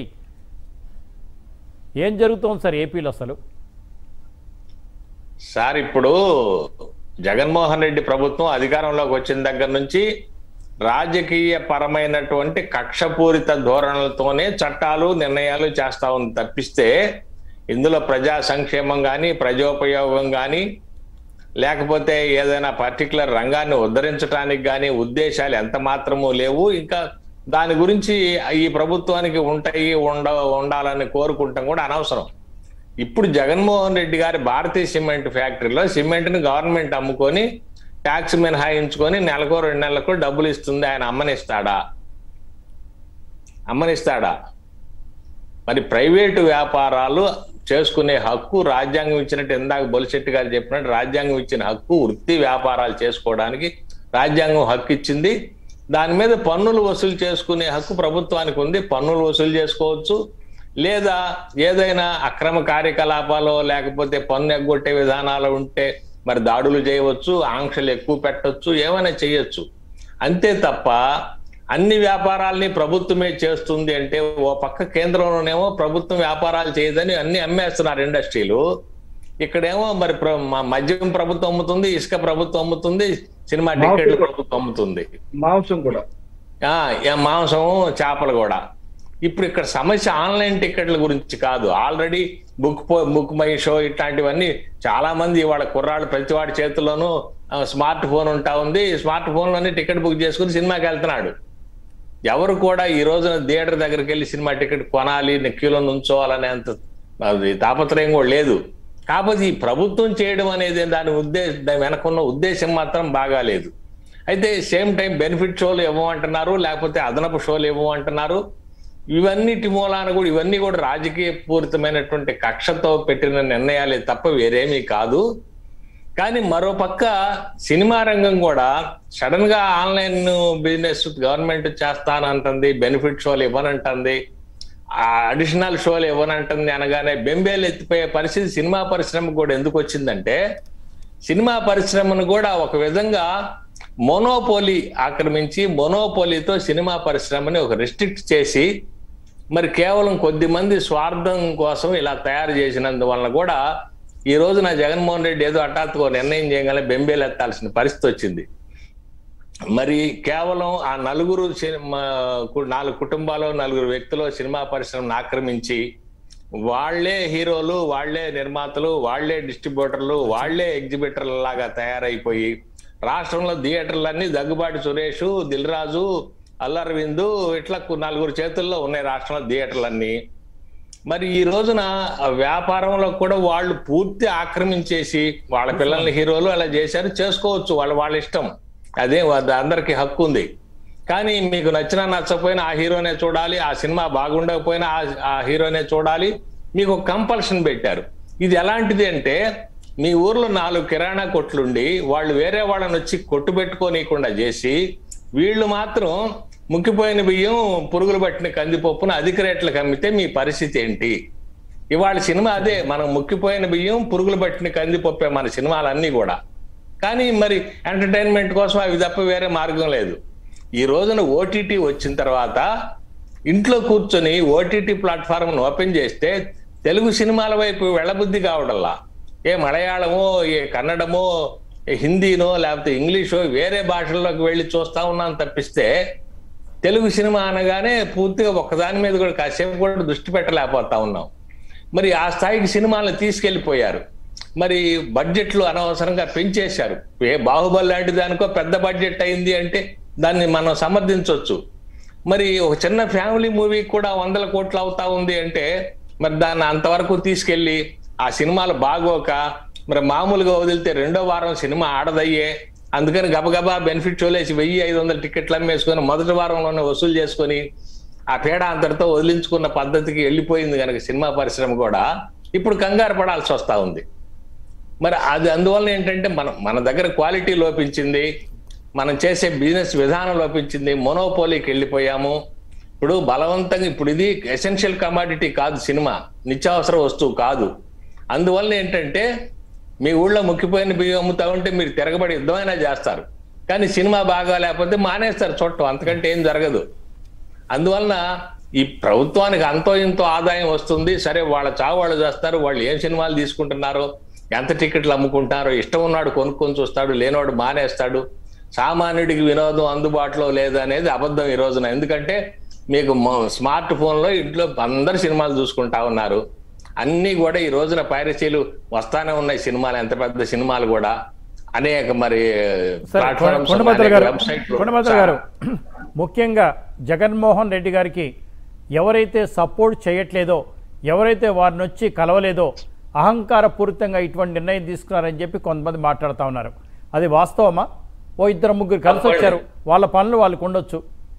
ఏం జరుగుతోంది సార్ ఏపీలో అసలు సార్ ఇప్పుడు జగన్మోహన్ రెడ్డి ప్రభుత్వం అధికారంలోకి వచ్చిన దగ్గర నుంచి రాజకీయ పరమైనటువంటి కక్షపూరిత ధోరణులతోనే చట్టాలు నిర్ణయాలు చేస్తా ఉంది తప్పిస్తే ఇందులో ప్రజా సంక్షేమం కానీ ప్రజోపయోగం కానీ లేకపోతే ఏదైనా పర్టికులర్ రంగాన్ని ఉద్ధరించడానికి కానీ ఉద్దేశాలు ఎంత మాత్రమూ లేవు ఇంకా దాని గురించి ఈ ప్రభుత్వానికి ఉంటాయి ఉండ ఉండాలని కోరుకుంటాం కూడా అనవసరం ఇప్పుడు జగన్మోహన్ రెడ్డి గారి భారతీయ సిమెంట్ ఫ్యాక్టరీలో సిమెంట్ని గవర్నమెంట్ అమ్ముకొని ట్యాక్స్ మినహాయించుకొని నెలకో రెండు నెలలకు డబ్బులు ఇస్తుంది ఆయన అమ్మనిస్తాడా అమ్మనిస్తాడా మరి ప్రైవేటు వ్యాపారాలు చేసుకునే హక్కు రాజ్యాంగం ఇచ్చినట్టు ఇందాక బొలిశెట్టి గారు చెప్పినట్టు రాజ్యాంగం ఇచ్చిన హక్కు వృత్తి వ్యాపారాలు చేసుకోవడానికి రాజ్యాంగం హక్కు ఇచ్చింది దాని మీద పన్నులు వసూలు చేసుకునే హక్కు ప్రభుత్వానికి ఉంది పన్నులు వసూలు చేసుకోవచ్చు లేదా ఏదైనా అక్రమ కార్యకలాపాలు లేకపోతే పన్ను ఎగ్గొట్టే విధానాలు ఉంటే మరి దాడులు చేయవచ్చు ఆంక్షలు ఎక్కువ పెట్టొచ్చు ఏమైనా చేయొచ్చు అంతే తప్ప అన్ని వ్యాపారాల్ని ప్రభుత్వమే చేస్తుంది అంటే ఓ పక్క కేంద్రంలోనేమో ప్రభుత్వం వ్యాపారాలు చేయదని అన్ని అమ్మేస్తున్నారు ఇండస్ట్రీలు ఇక్కడేమో మరి ప్ర- మ- మద్యం ప్రభుత్వం అమ్ముతుంది ఇసుక ప్రభుత్వం అమ్ముతుంది సినిమా టికెట్లు ప్రభుత్వం అమ్ముతుంది మాంసం కూడా ఆ, యా, మాంసం చేపలు కూడా ఇప్పుడు ఇక్కడ సమస్య ఆన్లైన్ టికెట్ల గురించి కాదు ఆల్రెడీ బుక్ పో- బుక్ మై షో ఇట్లాంటివన్నీ చాలా మంది ఇవాళ కుర్రాళ్ళు ప్రతి వాడి చేతుల్లోనూ ఆ, స్మార్ట్ ఫోన్ ఉంటా ఉంది స్మార్ట్ ఫోన్ లోనే టికెట్ బుక్ చేసుకుని సినిమాకి వెళ్తున్నాడు ఎవరు కూడా ఈ రోజున థియేటర్ దగ్గరికి వెళ్ళి సినిమా టికెట్ కొనాలి క్యూలో నుంచోవాలనే అంత అది తాపత్రయం కూడా లేదు కాకపోతే ఈ ప్రభుత్వం చేయడం అనేది దాని ఉద్దేశం దాని వెనకున్న ఉద్దేశం మాత్రం బాగాలేదు అయితే సేమ్ టైం బెనిఫిట్ షోలు ఇవ్వమంటున్నారు లేకపోతే అదనపు షోలు ఇవ్వమంటున్నారు ఇవన్నిటి మూలాన కూడా ఇవన్నీ కూడా రాజకీయ పూరితమైనటువంటి కక్షతో పెట్టిన నిర్ణయాలే తప్ప వేరేమీ కాదు కానీ మరోపక్క సినిమా రంగం కూడా సడన్ గా ఆన్లైన్ బిజినెస్ గవర్నమెంట్ చేస్తానంటుంది బెనిఫిట్ షోలు ఇవ్వనంటుంది ఆ అడిషనల్ షోలు ఇవ్వనంటుంది అనగానే బెంబేలు ఎత్తిపోయే పరిస్థితి సినిమా పరిశ్రమకు కూడా ఎందుకు వచ్చిందంటే సినిమా పరిశ్రమను కూడా ఒక విధంగా మొనోపోలీ ఆక్రమించి మొనోపోలీతో సినిమా పరిశ్రమని ఒక రెస్ట్రిక్ట్ చేసి మరి కేవలం కొద్ది మంది స్వార్థం కోసం ఇలా తయారు చేసినందువలన కూడా ఈ రోజు నా జగన్మోహన్ రెడ్డి ఏదో హఠాత్తుగా నిర్ణయం చేయగల బెంబేలు ఎత్తాల్సిన పరిస్థితి వచ్చింది మరి కేవలం ఆ నలుగురు సినిమా కు- నాలుగు కుటుంబాలు నలుగురు వ్యక్తులు సినిమా పరిశ్రమను ఆక్రమించి వాళ్ళే హీరోలు వాళ్ళే నిర్మాతలు వాళ్ళే డిస్ట్రిబ్యూటర్లు వాళ్ళే ఎగ్జిబిటర్ల లాగా తయారైపోయి రాష్ట్రంలో థియేటర్లన్నీ దగ్గుబాటి సురేష్ దిల్ రాజు అల్లరవిందు ఇట్లా కు- నలుగురు చేతుల్లో ఉన్నాయి రాష్ట్రంలో థియేటర్లన్నీ మరి ఈ రోజున ఆ వ్యాపారంలో కూడా వాళ్ళు పూర్తి ఆక్రమించేసి వాళ్ళ పిల్లల్ని హీరోలు అలా చేశారు చేసుకోవచ్చు వాళ్ళ వాళ్ళ ఇష్టం అదే వా- అందరికీ హక్కు ఉంది కానీ మీకు నచ్చినా నచ్చకపోయినా ఆ హీరోనే చూడాలి ఆ సినిమా బాగుండకపోయినా ఆ- ఆ హీరోనే చూడాలి మీకు ఒక కంపల్షన్ పెట్టారు ఇది ఎలాంటిది అంటే మీ ఊర్లో నాలుగు కిరాణా కొట్లుండి వాళ్ళు వేరే వాళ్ళని వచ్చి కొట్టు పెట్టుకోనీయకుండా చేసి వీళ్ళు మాత్రం ముక్కిపోయిన బియ్యం పురుగులు పట్టిన కందిపప్పును అధిక రేట్లకు అమ్మితే మీ పరిస్థితి ఏంటి ఇవాళ సినిమా అదే మనం ముక్కిపోయిన బియ్యం పురుగులు పట్టిన కందిపప్పే మన సినిమాలన్నీ కూడా కానీ మరి ఎంటర్టైన్మెంట్ కోసం అవి తప్ప వేరే మార్గం లేదు ఈ రోజున ఓటీటీ వచ్చిన తర్వాత ఇంట్లో కూర్చొని ఓటీటీ ప్లాట్ఫామ్ ఓపెన్ చేస్తే తెలుగు సినిమాల వైపు వెళ్ళబుద్ధి కావడంలా ఏ మలయాళమో ఏ కన్నడమో ఏ హిందీనో లేకపోతే ఇంగ్లీషో వేరే భాషల్లోకి వెళ్ళి చూస్తా ఉన్నాను తప్పిస్తే తెలుగు సినిమా అనగానే పూర్తిగా ఒక్కదాని మీద కూడా కాసేపు కూడా దృష్టి పెట్టలేకపోతా ఉన్నాం మరి ఆ స్థాయికి సినిమాలను తీసుకెళ్లిపోయారు మరి బడ్జెట్లు అనవసరంగా పెంచేశారు ఏ బాహుబలి లాంటి దానికో పెద్ద బడ్జెట్ అయింది అంటే దాన్ని మనం సమర్థించవచ్చు మరి ఒక చిన్న ఫ్యామిలీ మూవీ కూడా వందల కోట్లు అవుతా ఉంది అంటే మరి దాన్ని అంతవరకు తీసుకెళ్లి ఆ సినిమాలు బాగోక మరి మామూలుగా వదిలితే రెండో వారం సినిమా ఆడదయ్యే అందుకని గబగబా బెనిఫిట్ షోలేసి వెయ్యి ఐదు వందల టికెట్లు అమ్మేసుకొని మొదటి వారంలోనే వసూలు చేసుకొని ఆ పేడ అంతటితో వదిలించుకున్న పద్ధతికి వెళ్ళిపోయింది కనుక సినిమా పరిశ్రమ కూడా ఇప్పుడు కంగారు పడాల్సి వస్తా ఉంది మరి అది అందువల్ల ఏంటంటే మన మన దగ్గర క్వాలిటీ లోపించింది మనం చేసే బిజినెస్ విధానం లోపించింది మొనోపోలీకి వెళ్ళిపోయాము ఇప్పుడు బలవంతంగా ఇప్పుడు ఇది ఎసెన్షియల్ కమాడిటీ కాదు సినిమా నిత్యావసర వస్తువు కాదు అందువల్ల ఏంటంటే మీ ఊళ్ళో ముక్కిపోయిన బియ్యం అమ్ముతా ఉంటే మీరు తిరగబడి యుద్ధమైనా చేస్తారు కానీ సినిమా బాగా లేకపోతే మానేస్తారు చూడటం అంతకంటే ఏం జరగదు అందువలన ఈ ప్రభుత్వానికి అంతో ఇంతో ఆదాయం వస్తుంది సరే వాళ్ళ చావు వాళ్ళు చేస్తారు వాళ్ళు ఏం సినిమాలు తీసుకుంటున్నారో ఎంత టికెట్లు అమ్ముకుంటారో ఇష్టం ఉన్నాడు కొనుక్కొని చూస్తాడు లేనివాడు మానేస్తాడు సామాన్యుడికి వినోదం అందుబాటులో లేదు అనేది అబద్ధం ఈ రోజున ఎందుకంటే మీకు మొ- స్మార్ట్ ఫోన్లో ఇంట్లో అందరు సినిమాలు చూసుకుంటా ఉన్నారు అన్నీ కూడా ఈ రోజున పైరసీలు వస్తానే ఉన్నాయి సినిమాలు ఎంత పెద్ద సినిమాలు కూడా అనేక మరి సరే platforms కొండభద్ర ఉన్నాయి, గారు website-లు. కొండభద్ర గారు ముఖ్యంగా జగన్మోహన్ రెడ్డి గారికి ఎవరైతే సపోర్ట్ చేయట్లేదో ఎవరైతే వారిని వచ్చి కలవలేదో అహంకారపూరితంగా ఇటువంటి నిర్ణయం తీసుకున్నారని చెప్పి కొంతమంది మాట్లాడుతూ ఉన్నారు అది వాస్తవమా ఓ ఇద్దరు ముగ్గురు కలిసి వచ్చారు వాళ్ళ పనులు వాళ్ళకు ఉండొచ్చు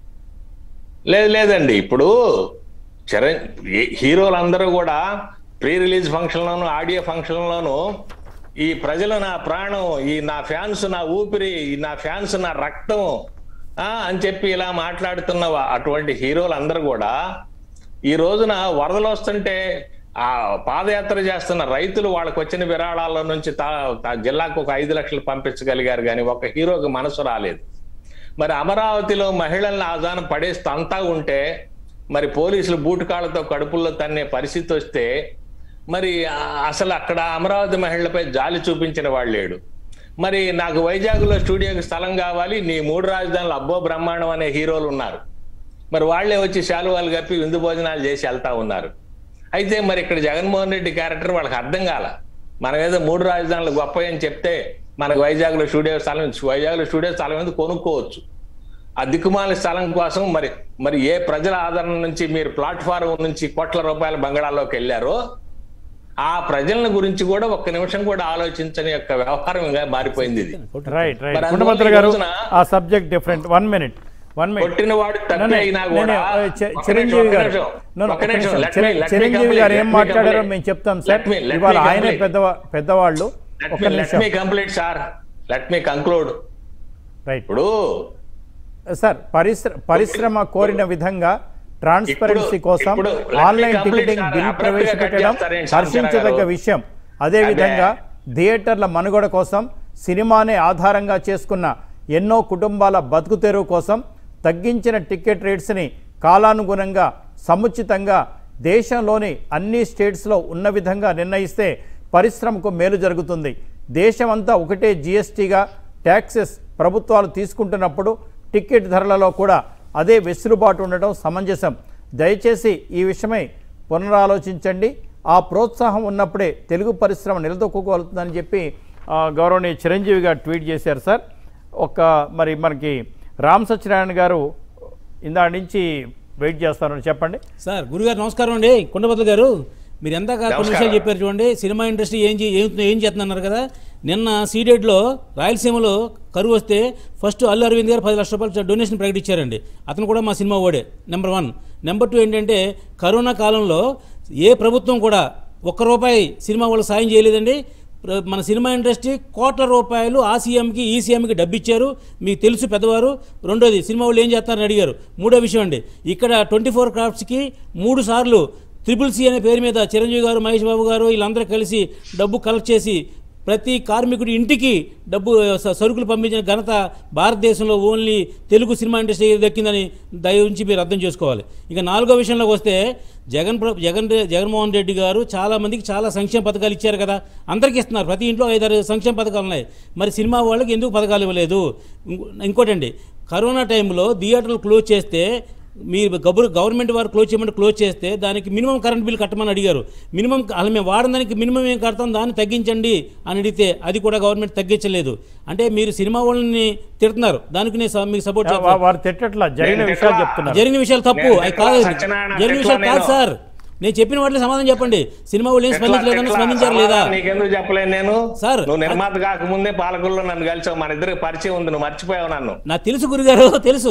లేదు లేదండి ఇప్పుడు చరణ్ ఈ- హీరోలందరూ కూడా ప్రీ రిలీజ్ ఫంక్షన్ లోను ఆడియో ఫంక్షన్ లోను ఈ ప్రజలు నా ప్రాణం ఈ నా ఫ్యాన్స్ నా ఊపిరి ఈ నా ఫ్యాన్స్ నా రక్తం ఆ అని చెప్పి ఇలా మాట్లాడుతున్న వా- అటువంటి హీరోలందరూ కూడా ఈ రోజున వరదలు వస్తుంటే ఆ పాదయాత్ర చేస్తున్న రైతులు వాళ్ళకి వచ్చిన విరాళాల నుంచి తా- తా- జిల్లాకు ఒక ఐదు లక్షలు పంపించగలిగారు కానీ ఒక హీరోకి మనసు రాలేదు మరి అమరావతిలో మహిళల్ని ఆదాన పడేస్తూ అంతా ఉంటే మరి పోలీసులు బూటుకాళ్ళతో కడుపుల్లో తన్నే పరిస్థితి వస్తే మరి ఆ- అసలు అక్కడ అమరావతి మహిళలపై జాలి చూపించిన వాళ్ళు లేడు మరి నాకు వైజాగ్లో స్టూడియోకి స్థలం కావాలి నీ మూడు రాజధానులు అబ్బో బ్రహ్మాండం అనే హీరోలు ఉన్నారు మరి వాళ్ళే వచ్చి శాలువాలు కప్పి విందు భోజనాలు చేసి వెళ్తా ఉన్నారు అయితే మరి ఇక్కడ జగన్మోహన్ రెడ్డి క్యారెక్టర్ వాళ్ళకి అర్థం కాల మనం ఏదో మూడు రాజధానులు గొప్ప అని చెప్తే మనకు వైజాగ్ లో స్టూడియో స్థలం వైజాగ్ లో స్టూడియో స్థలం ఎందుకు కొనుక్కోవచ్చు ఆ దిక్కుమాల స్థలం కోసం మరి మరి ఏ ప్రజల ఆదరణ నుంచి మీరు ప్లాట్ఫారం నుంచి కోట్ల రూపాయల బంగాళాల్లోకి వెళ్ళారో ఆ ప్రజల గురించి కూడా ఒక్క నిమిషం కూడా ఆలోచించని యొక్క వ్యవహారంగా మారిపోయింది ఇది రైట్ రైట్ మరి అందువల్ల కుండభద్ర ఈ గారు రోజున ఆ subject different one minute one minute కొట్టిన వాడు No, తప్పే no, అయినా no, కూడా no, uh, చి- ఒక్క చిరంజీవి నిమిషం, గారు ఒక్క No, no, నిమిషం, ఒక్క ఒక్క నిమిషం, నిమిషం. let చిర- me- let me Chiranjeevi complete, గారు let ఏం me మాట్లాడారో complete. మేము చెప్తాం సార్ Let me- let ఇవాళ me ఆయనే complete. పెద్ద పెద్దవాళ్ళు లెట్ ఒక్క మీ లెట్ నిమిషం me complete sir let me conclude right ఇప్పుడు సార్ పరిశ్ర పరిశ్రమ కోరిన విధంగా ట్రాన్స్పరెన్సీ ఇప్పుడు- కోసం ఇప్పుడు let me online complete, ticketing sir. Bill Abruptly గా cut ప్రవేశపెట్టడం చేస్తారేంటి సార్ హర్షించదగ్గ గారు? విషయం అదే అదే. విధంగా థియేటర్ల మనుగడ కోసం సినిమానే ఆధారంగా చేసుకున్న ఎన్నో కుటుంబాల బతుకు తెరువు కోసం తగ్గించిన టికెట్ రేట్స్ని కాలానుగుణంగా సముచితంగా దేశంలోని అన్ని స్టేట్స్లో ఉన్న విధంగా నిర్ణయిస్తే పరిశ్రమకు మేలు జరుగుతుంది దేశమంతా ఒకటే జిఎస్టీగా ట్యాక్సెస్ ప్రభుత్వాలు తీసుకుంటున్నప్పుడు టికెట్ ధరలలో కూడా అదే వెసులుబాటు ఉండటం సమంజసం దయచేసి ఈ విషయమై పునరాలోచించండి ఆ ప్రోత్సాహం ఉన్నప్పుడే తెలుగు పరిశ్రమ నిలదొక్కుకోగలుగుతుందని చెప్పి ఆ, గౌరవనీయ చిరంజీవి గారు ట్వీట్ చేశారు సార్ ఒక మరి మనకి రామ్ సత్యనారాయణ గారు ఇందా నుంచి వెయిట్ చేస్తారని చెప్పండి సార్ గురుగారు నమస్కారం అండి కొండబద్దలు గారు మీరు ఎందాక కొన్ని నమస్కారం. విషయాలు చెప్పారు చూడండి సినిమా ఇండస్ట్రీ ఏం చే- ఏం ఏం చేస్తున్నారు కదా నిన్న సీడెడ్లో రాయలసీమలో కరువు వస్తే ఫస్ట్ అల్లు అరవింద్ గారు పది లక్షల రూపాయలు డొనేషన్ ప్రకటించారండి అతను కూడా మా సినిమా ఓడే నెంబర్ వన్ నెంబర్ టూ ఏంటంటే కరోనా కాలంలో ఏ ప్రభుత్వం కూడా ఒక్క రూపాయి సినిమా వాళ్ళకి సాయం చేయలేదండి ప్ర- మన సినిమా ఇండస్ట్రీ కోట్ల రూపాయలు ఆ సీఎంకి ఈ సీఎంకి డబ్బు ఇచ్చారు మీకు తెలుసు పెద్దవారు రెండోది సినిమా వాళ్ళు ఏం చేస్తారని అడిగారు మూడో విషయం అండి ఇక్కడ ట్వంటీ ఫోర్ క్రాఫ్ట్స్కి మూడు సార్లు త్రిపుల్ సి అనే పేరు మీద చిరంజీవి గారు మహేష్ బాబు గారు వీళ్ళందరూ కలిసి డబ్బు కలెక్ట్ చేసి ప్రతి కార్మికుడి ఇంటికి డబ్బు స- సరుకులు పంపించిన ఘనత భారతదేశంలో ఓన్లీ తెలుగు సినిమా ఇండస్ట్రీ దక్కిందని దయ ఉంచి మీరు అర్థం చేసుకోవాలి ఇక నాలుగో విషయంలోకి వస్తే జగన్ ప్ర- జగన్ రె- జగన్మోహన్ రెడ్డి గారు చాలా మందికి చాలా సంక్షేమ పథకాలు ఇచ్చారు కదా అందరికీ ఇస్తున్నారు ప్రతి ఇంట్లో ఐదారు సంక్షేమ పథకాలు ఉన్నాయి మరి సినిమా వాళ్ళకి ఎందుకు పథకాలు ఇవ్వలేదు ఇంకో- ఇంకోటండి కరోనా టైంలో థియేటర్లు క్లోజ్ చేస్తే మీ గబురు గవర్నమెంట్ వారు క్లోజ్ చేయమంటే క్లోజ్ చేస్తే దానికి మినిమం కరెంట్ బిల్ కట్టమని అడిగారు మినిమం అలా మేము వాడడానికి మినిమం ఏం కడతాం దాన్ని తగ్గించండి అని అడిగితే అది కూడా గవర్నమెంట్ తగ్గించలేదు అంటే మీరు సినిమా వాళ్ళని తిడుతున్నారు దానికి నేను స- మీకు సపోర్ట్ వా- చేస్తాను వారు తిట్టట్లా జరిగిన నేను విషయాలు తిట్టలా. చెప్తున్నారు జరిగిన విషయాలు తప్పు నేను అవి తిట్టలా, కాదు సత్యనారాయణ జరిగిన విషయాలు తిట్టలా కాదు నేను. సార్ నేను చెప్పిన వాటిలో సమాధానం చెప్పండి సినిమా వాళ్ళు ఏం స్పందించలేదని ఎట్లా- స్పందించారు ఎట్లా లేదా సమాధానం నీకెందుకు చెప్పలేను నేను సార్, నువ్వు నిర్మాత కాకముందే పాలకుల్లో నన్ను కలిసావు మన ఇద్దరికి పరిచయం ఉంది నువ్వు మర్చిపోయావు నన్ను నాకు తెలుసు గురుగారు తెలుసు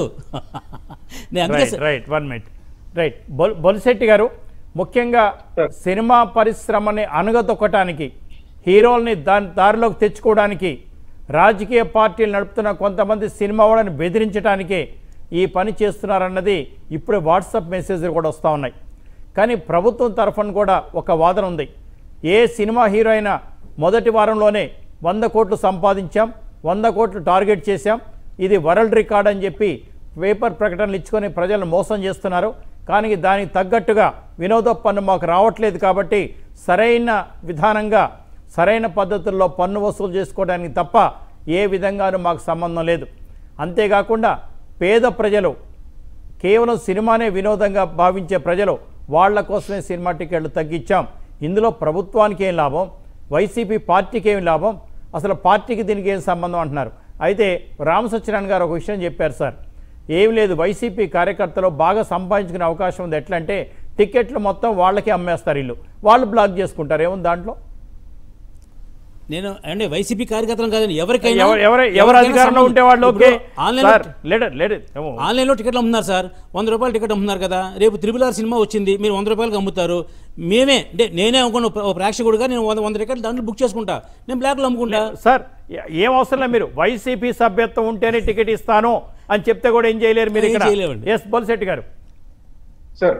నేను అందుకే right right one minute right బొల్ బొలిశెట్టి గారు ముఖ్యంగా సినిమా పరిశ్రమని అణగదొక్కటానికి హీరోల్ని దాని దారిలోకి తెచ్చుకోవడానికి రాజకీయ పార్టీలు నడుపుతున్న కొంతమంది సినిమా వాళ్ళని బెదిరించడానికే ఈ పని చేస్తున్నారన్నది ఇప్పుడు వాట్సాప్ మెసేజ్లు కూడా వస్తూ ఉన్నాయి కానీ ప్రభుత్వం తరఫున కూడా ఒక వాదన ఉంది ఏ సినిమా హీరో అయినా మొదటి వారంలోనే వంద కోట్లు సంపాదించాం వంద కోట్లు టార్గెట్ చేశాం ఇది వరల్డ్ రికార్డ్ అని చెప్పి పేపర్ ప్రకటనలు ఇచ్చుకొని ప్రజలను మోసం చేస్తున్నారు కానీ దానికి తగ్గట్టుగా వినోద పన్ను మాకు రావట్లేదు కాబట్టి సరైన విధానంగా సరైన పద్ధతుల్లో పన్ను వసూలు చేసుకోవడానికి తప్ప ఏ విధంగానూ మాకు సంబంధం లేదు అంతేకాకుండా పేద ప్రజలు కేవలం సినిమానే వినోదంగా భావించే ప్రజలు వాళ్ళ కోసమే సినిమా టికెట్లు తగ్గించాం ఇందులో ప్రభుత్వానికి ఏం లాభం వైసీపీ పార్టీకి ఏం లాభం అసలు పార్టీకి దీనికి ఏం సంబంధం అంటున్నారు అయితే రామ సత్యనారాయణ గారు ఒక విషయం చెప్పారు సార్ ఏం లేదు వైసీపీ కార్యకర్తలు బాగా సంపాదించుకునే అవకాశం ఉంది ఎట్లా అంటే టికెట్లు మొత్తం వాళ్ళకే అమ్మేస్తారు వీళ్ళు వాళ్ళు బ్లాక్ చేసుకుంటారు ఏముంది దాంట్లో నేను అంటే వైసీపీ కార్యకర్తలు కాదండి ఎవరికైనా ఎవరు ఎవరు ఎవరు ఎవరికైనా అధికారంలో సంబంధం- ఉంటే వాళ్ళు ఓకే ఇప్పుడు ఆన్లైన్ సార్ లేడర్ లేడర్ ఏమో ఆన్లైన్లో టికెట్లు అమ్ముతున్నారు సార్ వంద రూపాయలు టికెట్ అమ్ముతున్నారు కదా రేపు త్రిబుల్ ఆర్ సినిమా వచ్చింది మీరు వంద రూపాయలకి అమ్ముతారు మేమే అంటే నేనే అనుకున్న ఒక ప్రేక్షకుడిగా నేను వంద వంద టికెట్లు దాంట్లో బుక్ చేసుకుంటా నేను బ్లాక్లో అమ్ముకుంటా సార్ ఏ- ఏం అవసరం లేదు మీరు వైసీపీ సభ్యత్వం ఉంటేనే టికెట్ ఇస్తాను అని చెప్తే కూడా ఏం చేయలేరు మీరు ఏం ఇక్కడ చేయలేమండి. ఎస్ బొలిశెట్టి గారు సార్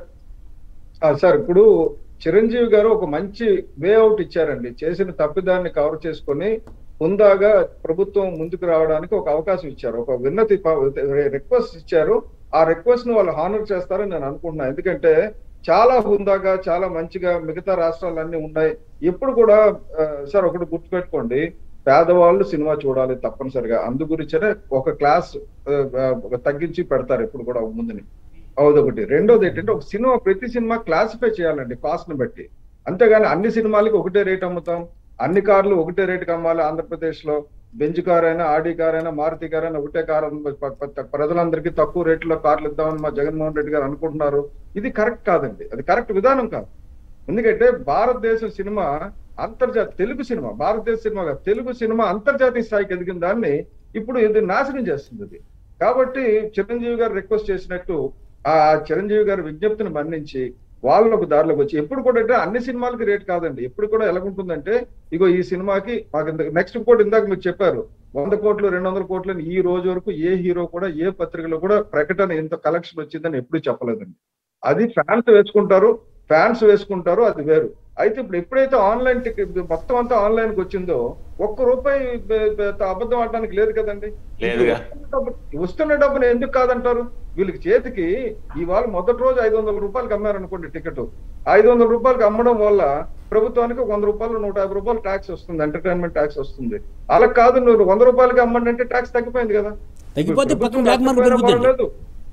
ఆ, సార్ ఇప్పుడు చిరంజీవి గారు ఒక మంచి వే అవుట్ ఇచ్చారండి చేసిన తప్పిదాన్ని కవర్ చేసుకొని హుందాగా ప్రభుత్వం ముందుకు రావడానికి ఒక అవకాశం ఇచ్చారు ఒక విన్నతి రిక్వెస్ట్ ఇచ్చారు ఆ రిక్వెస్ట్ ను వాళ్ళు హానర్ చేస్తారని నేను అనుకుంటున్నాను ఎందుకంటే చాలా హుందాగా చాలా మంచిగా మిగతా రాష్ట్రాలన్నీ ఉన్నాయి ఎప్పుడు కూడా ఆ, సార్ ఒకటి గుర్తుపెట్టుకోండి పేదవాళ్ళు సినిమా చూడాలి తప్పనిసరిగా అందు గురించే ఒక క్లాస్ ఆ, ఆ, తగ్గించి పెడతారు ఎప్పుడు కూడా ముందుని అదొకటి రెండోది ఏంటంటే ఒక సినిమా ప్రతి సినిమా క్లాసిఫై చేయాలండి కాస్ట్ ని బట్టి అంతేగాని అన్ని సినిమాలకి ఒకటే రేట్ అమ్ముతాం అన్ని కార్లు ఒకటే రేటుకి అమ్మాలి ఆంధ్రప్రదేశ్ లో బెంజ్ కార్ అయినా ఆడి కార్ అయినా మారుతి కార్ అయినా ఒకటే కార్ ప- ప- ప్రజలందరికీ తక్కువ రేట్లో కార్లు ఇద్దామని మా జగన్మోహన్ రెడ్డి గారు అనుకుంటున్నారు ఇది కరెక్ట్ కాదండి అది కరెక్ట్ విధానం కాదు ఎందుకంటే భారతదేశం సినిమా అంతర్జాతీయ తెలుగు సినిమా భారతదేశ సినిమా కాదు తెలుగు సినిమా అంతర్జాతీయ స్థాయికి ఎదిగిన దాన్ని ఇప్పుడు ఇది నాశనం చేస్తుంది ఇది కాబట్టి చిరంజీవి గారు రిక్వెస్ట్ చేసినట్టు ఆ చిరంజీవి గారి విజ్ఞప్తిని మన్నించి వాళ్ళు ఒక దారిలోకి వచ్చి ఎప్పుడు కూడా అంటే అన్ని సినిమాలకి రేట్ కాదండి ఎప్పుడు కూడా ఎలాగుంటుందంటే ఇగో ఈ సినిమాకి మాకు నెక్స్ట్ ఇంకోటి ఇందాక మీరు చెప్పారు వంద కోట్లు రెండు వందల కోట్లు అని ఈ రోజు వరకు ఏ హీరో కూడా ఏ పత్రికలో కూడా ప్రకటన ఇంత కలెక్షన్ వచ్చిందని ఎప్పుడు చెప్పలేదండి అది ఫ్యాన్స్ వేసుకుంటారు ఫ్యాన్స్ వేసుకుంటారు అది వేరు అయితే ఇప్పుడు ఎప్పుడైతే ఆన్లైన్ టికెట్ మొత్తం అంతా ఆన్లైన్ కి వచ్చిందో ఒక్క రూపాయి బ- బ- అబద్ధం ఆడడానికి లేదు కదండి లేదుగా. వస్తున్న డబ్బు- వస్తున్న డబ్బును ఎందుకు కాదంటారు వీళ్ళకి చేతికి ఇవాళ మొదటి రోజు ఐదు వందల రూపాయలకి అమ్మారనుకోండి టికెట్ ఐదు వందల రూపాయలకి అమ్మడం వల్ల ప్రభుత్వానికి ఒక వంద రూపాయలు నూట యాభై రూపాయలు ట్యాక్స్ వస్తుంది ఎంటర్టైన్మెంట్ ట్యాక్స్ వస్తుంది అలా కాదు నువ్వు వంద రూపాయలకి అమ్మండి అంటే ట్యాక్స్ తగ్గిపోయింది కదా తగ్గిపోతే ఇప్పుడు పక్కన ప్రభుత్వం బ్లాక్ మార్కెట్ నష్టపోయినా పెరుగుతుంది పర్వాలేదు.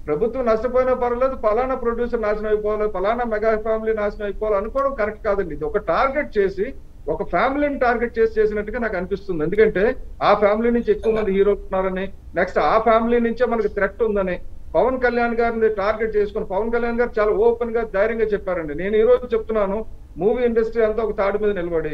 ప్రభుత్వం నష్టపోయినా పర్వాలేదు ఫలానా ప్రొడ్యూసర్ నాశనం అయిపోవాలి ఫలానా మెగా ఫ్యామిలీ నాశనం అయిపోవాలి అనుకోవడం కరెక్ట్ కాదండి ఇది ఒక టార్గెట్ చేసి ఒక ఫ్యామిలీని టార్గెట్ చేసి చేసినట్టుగా నాకు అనిపిస్తుంది ఎందుకంటే ఆ ఫ్యామిలీ నుంచి ఎక్కువ మంది హీరోలు ఉన్నారని నెక్స్ట్ ఆ ఫ్యామిలీ నుంచే మనకి థ్రెట్ ఉందని పవన్ కళ్యాణ్ గారిని టార్గెట్ చేసుకుని పవన్ కళ్యాణ్ గారు చాలా ఓపెన్ గా ధైర్యంగా చెప్పారండి నేను ఈ రోజు చెప్తున్నాను మూవీ ఇండస్ట్రీ అంతా ఒక తాడు మీద నిలబడి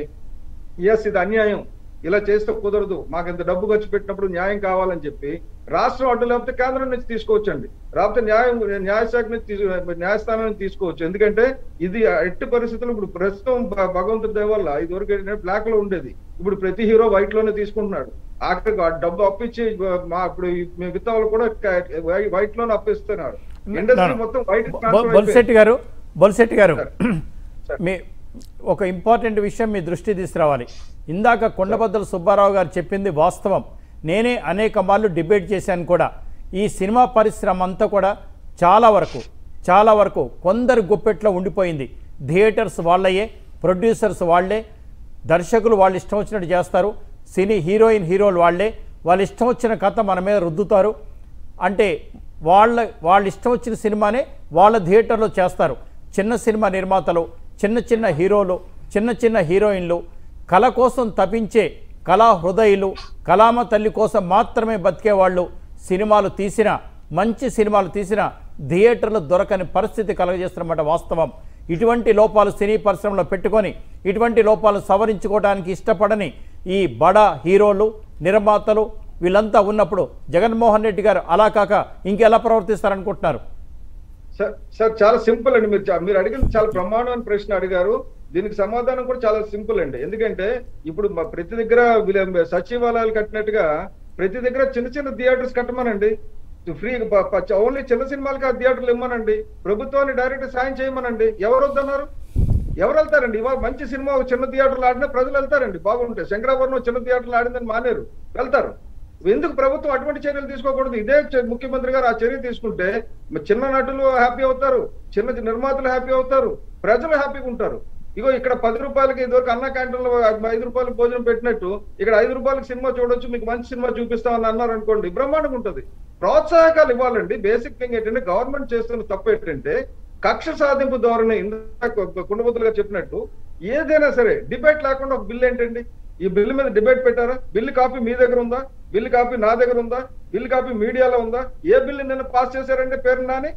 ఎస్ ఇది అన్యాయం ఇలా చేస్తే కుదరదు మాకు ఇంత డబ్బు ఖర్చు పెట్టినప్పుడు న్యాయం కావాలని చెప్పి రాష్ట్రం అడ్డు లేకపోతే కేంద్రం నుంచి తీసుకోవచ్చండి లేకపోతే న్యాయం న్యాయశాఖ నుంచి తీసు- న్యాయస్థానం నుంచి తీసుకోవచ్చు ఎందుకంటే ఇది ఎట్టి పరిస్థితులు ఇప్పుడు ప్రస్తుతం భ- భగవంతుడి దయ వల్ల ఇదివరకు బ్లాక్ లో ఉండేది ఇప్పుడు ప్రతి హీరో వైట్ లోనే తీసుకుంటున్నాడు ఆఖరికి ఆ డబ్బు అప్పించి మా ఇప్పుడు ఈ మిగతా వాళ్ళు కూడా వైట్ లోనే అప్పిస్తున్నారు ఇండస్ట్రీ మొత్తం వైట్ బొ- బొలిశెట్టి గారు బొలిశెట్టి గారు సార్. మీ ఒక ఇంపార్టెంట్ విషయం మీ దృష్టి తీసుకురావాలి ఇందాక కొండబద్దల సుబ్బారావు గారు చెప్పింది వాస్తవం నేనే అనేక మార్లు డిబేట్ చేశాను కూడా ఈ సినిమా పరిశ్రమ అంతా కూడా చాలా వరకు చాలా వరకు కొందరు గుప్పెట్లో ఉండిపోయింది థియేటర్స్ వాళ్ళయే ప్రొడ్యూసర్స్ వాళ్ళే దర్శకులు వాళ్ళు ఇష్టం వచ్చినట్టు చేస్తారు సినీ హీరోయిన్ హీరోలు వాళ్ళే వాళ్ళు ఇష్టం వచ్చిన కథ మన మీద రుద్దుతారు అంటే వాళ్ళ వాళ్ళ ఇష్టం వచ్చిన సినిమానే వాళ్ళ థియేటర్లో చేస్తారు చిన్న సినిమా నిర్మాతలు చిన్న చిన్న హీరోలు చిన్న చిన్న హీరోయిన్లు కళ కోసం తపించే కళా హృదయులు కళామ తల్లి కోసం మాత్రమే బతికేవాళ్ళు సినిమాలు తీసిన మంచి సినిమాలు తీసిన థియేటర్లు దొరకని పరిస్థితి కలగజేస్తున్నమాట వాస్తవం ఇటువంటి లోపాలు సినీ పరిశ్రమలో పెట్టుకొని ఇటువంటి లోపాలు సవరించుకోవడానికి ఇష్టపడని ఈ బడా హీరోలు నిర్మాతలు వీళ్ళంతా ఉన్నప్పుడు జగన్మోహన్ రెడ్డి గారు అలా కాక ఇంకెలా ప్రవర్తిస్తారనుకుంటున్నారు సార్ సార్ చాలా సింపుల్ అండి మీరు చా- మీరు అడిగిన చాలా బ్రహ్మాండమైన ప్రశ్న అడిగారు దీనికి సమాధానం కూడా చాలా సింపుల్ అండి ఎందుకంటే ఇప్పుడు మా ప్రతి దగ్గర వీళ్ళ సచివాలయాలు కట్టినట్టుగా ప్రతి దగ్గర చిన్న చిన్న థియేటర్స్ కట్టమనండి ఫ్రీ ఓన్లీ చిన్న సినిమాలకి ఆ థియేటర్లు ఇమ్మనండి ప్రభుత్వాన్ని డైరెక్ట్ సాయం చేయమనండి ఎవరు వద్దన్నారు ఎవరు వెళ్తారండి ఇవాళ మంచి సినిమా ఒక చిన్న థియేటర్లు ఆడినా ప్రజలు వెళ్తారండి బాగుంటాయి శంకరాభరణం చిన్న థియేటర్లు ఆడిందని మానేరు వెళ్తారు ఎందుకు ప్రభుత్వం అటువంటి చర్యలు తీసుకోకూడదు ఇదే చ- ముఖ్యమంత్రి గారు ఆ చర్య తీసుకుంటే మ- చిన్న నటులు హ్యాపీ అవుతారు చిన్న చిన్న నిర్మాతలు హ్యాపీ అవుతారు ప్రజలు హ్యాపీగా ఉంటారు ఇగో ఇక్కడ పది రూపాయలకి ఇదివరకు అన్న క్యాంటీన్లో ఐదు రూపాయలకి భోజనం పెట్టినట్టు ఇక్కడ ఐదు రూపాయలకి సినిమా చూడొచ్చు మీకు మంచి సినిమా చూపిస్తామని అన్నారు అనుకోండి బ్రహ్మాండంగా ఉంటుంది ప్రోత్సాహకాలు ఇవ్వాలండి బేసిక్ థింగ్ ఏంటంటే గవర్నమెంట్ చేస్తున్న తప్పు ఏంటంటే కక్ష సాధింపు ధోరణి ఇందాక కుండబుద్ధులు గారు చెప్పినట్టు ఏదైనా సరే డిబేట్ లేకుండా ఒక బిల్ ఏంటండి ఈ బిల్లు మీద డిబేట్ పెట్టారా బిల్లు కాపీ మీ దగ్గర ఉందా బిల్లు కాపీ నా దగ్గర ఉందా బిల్లు కాపీ మీడియాలో ఉందా ఏ బిల్లు నిన్న పాస్ చేశారంటే పేరు నాని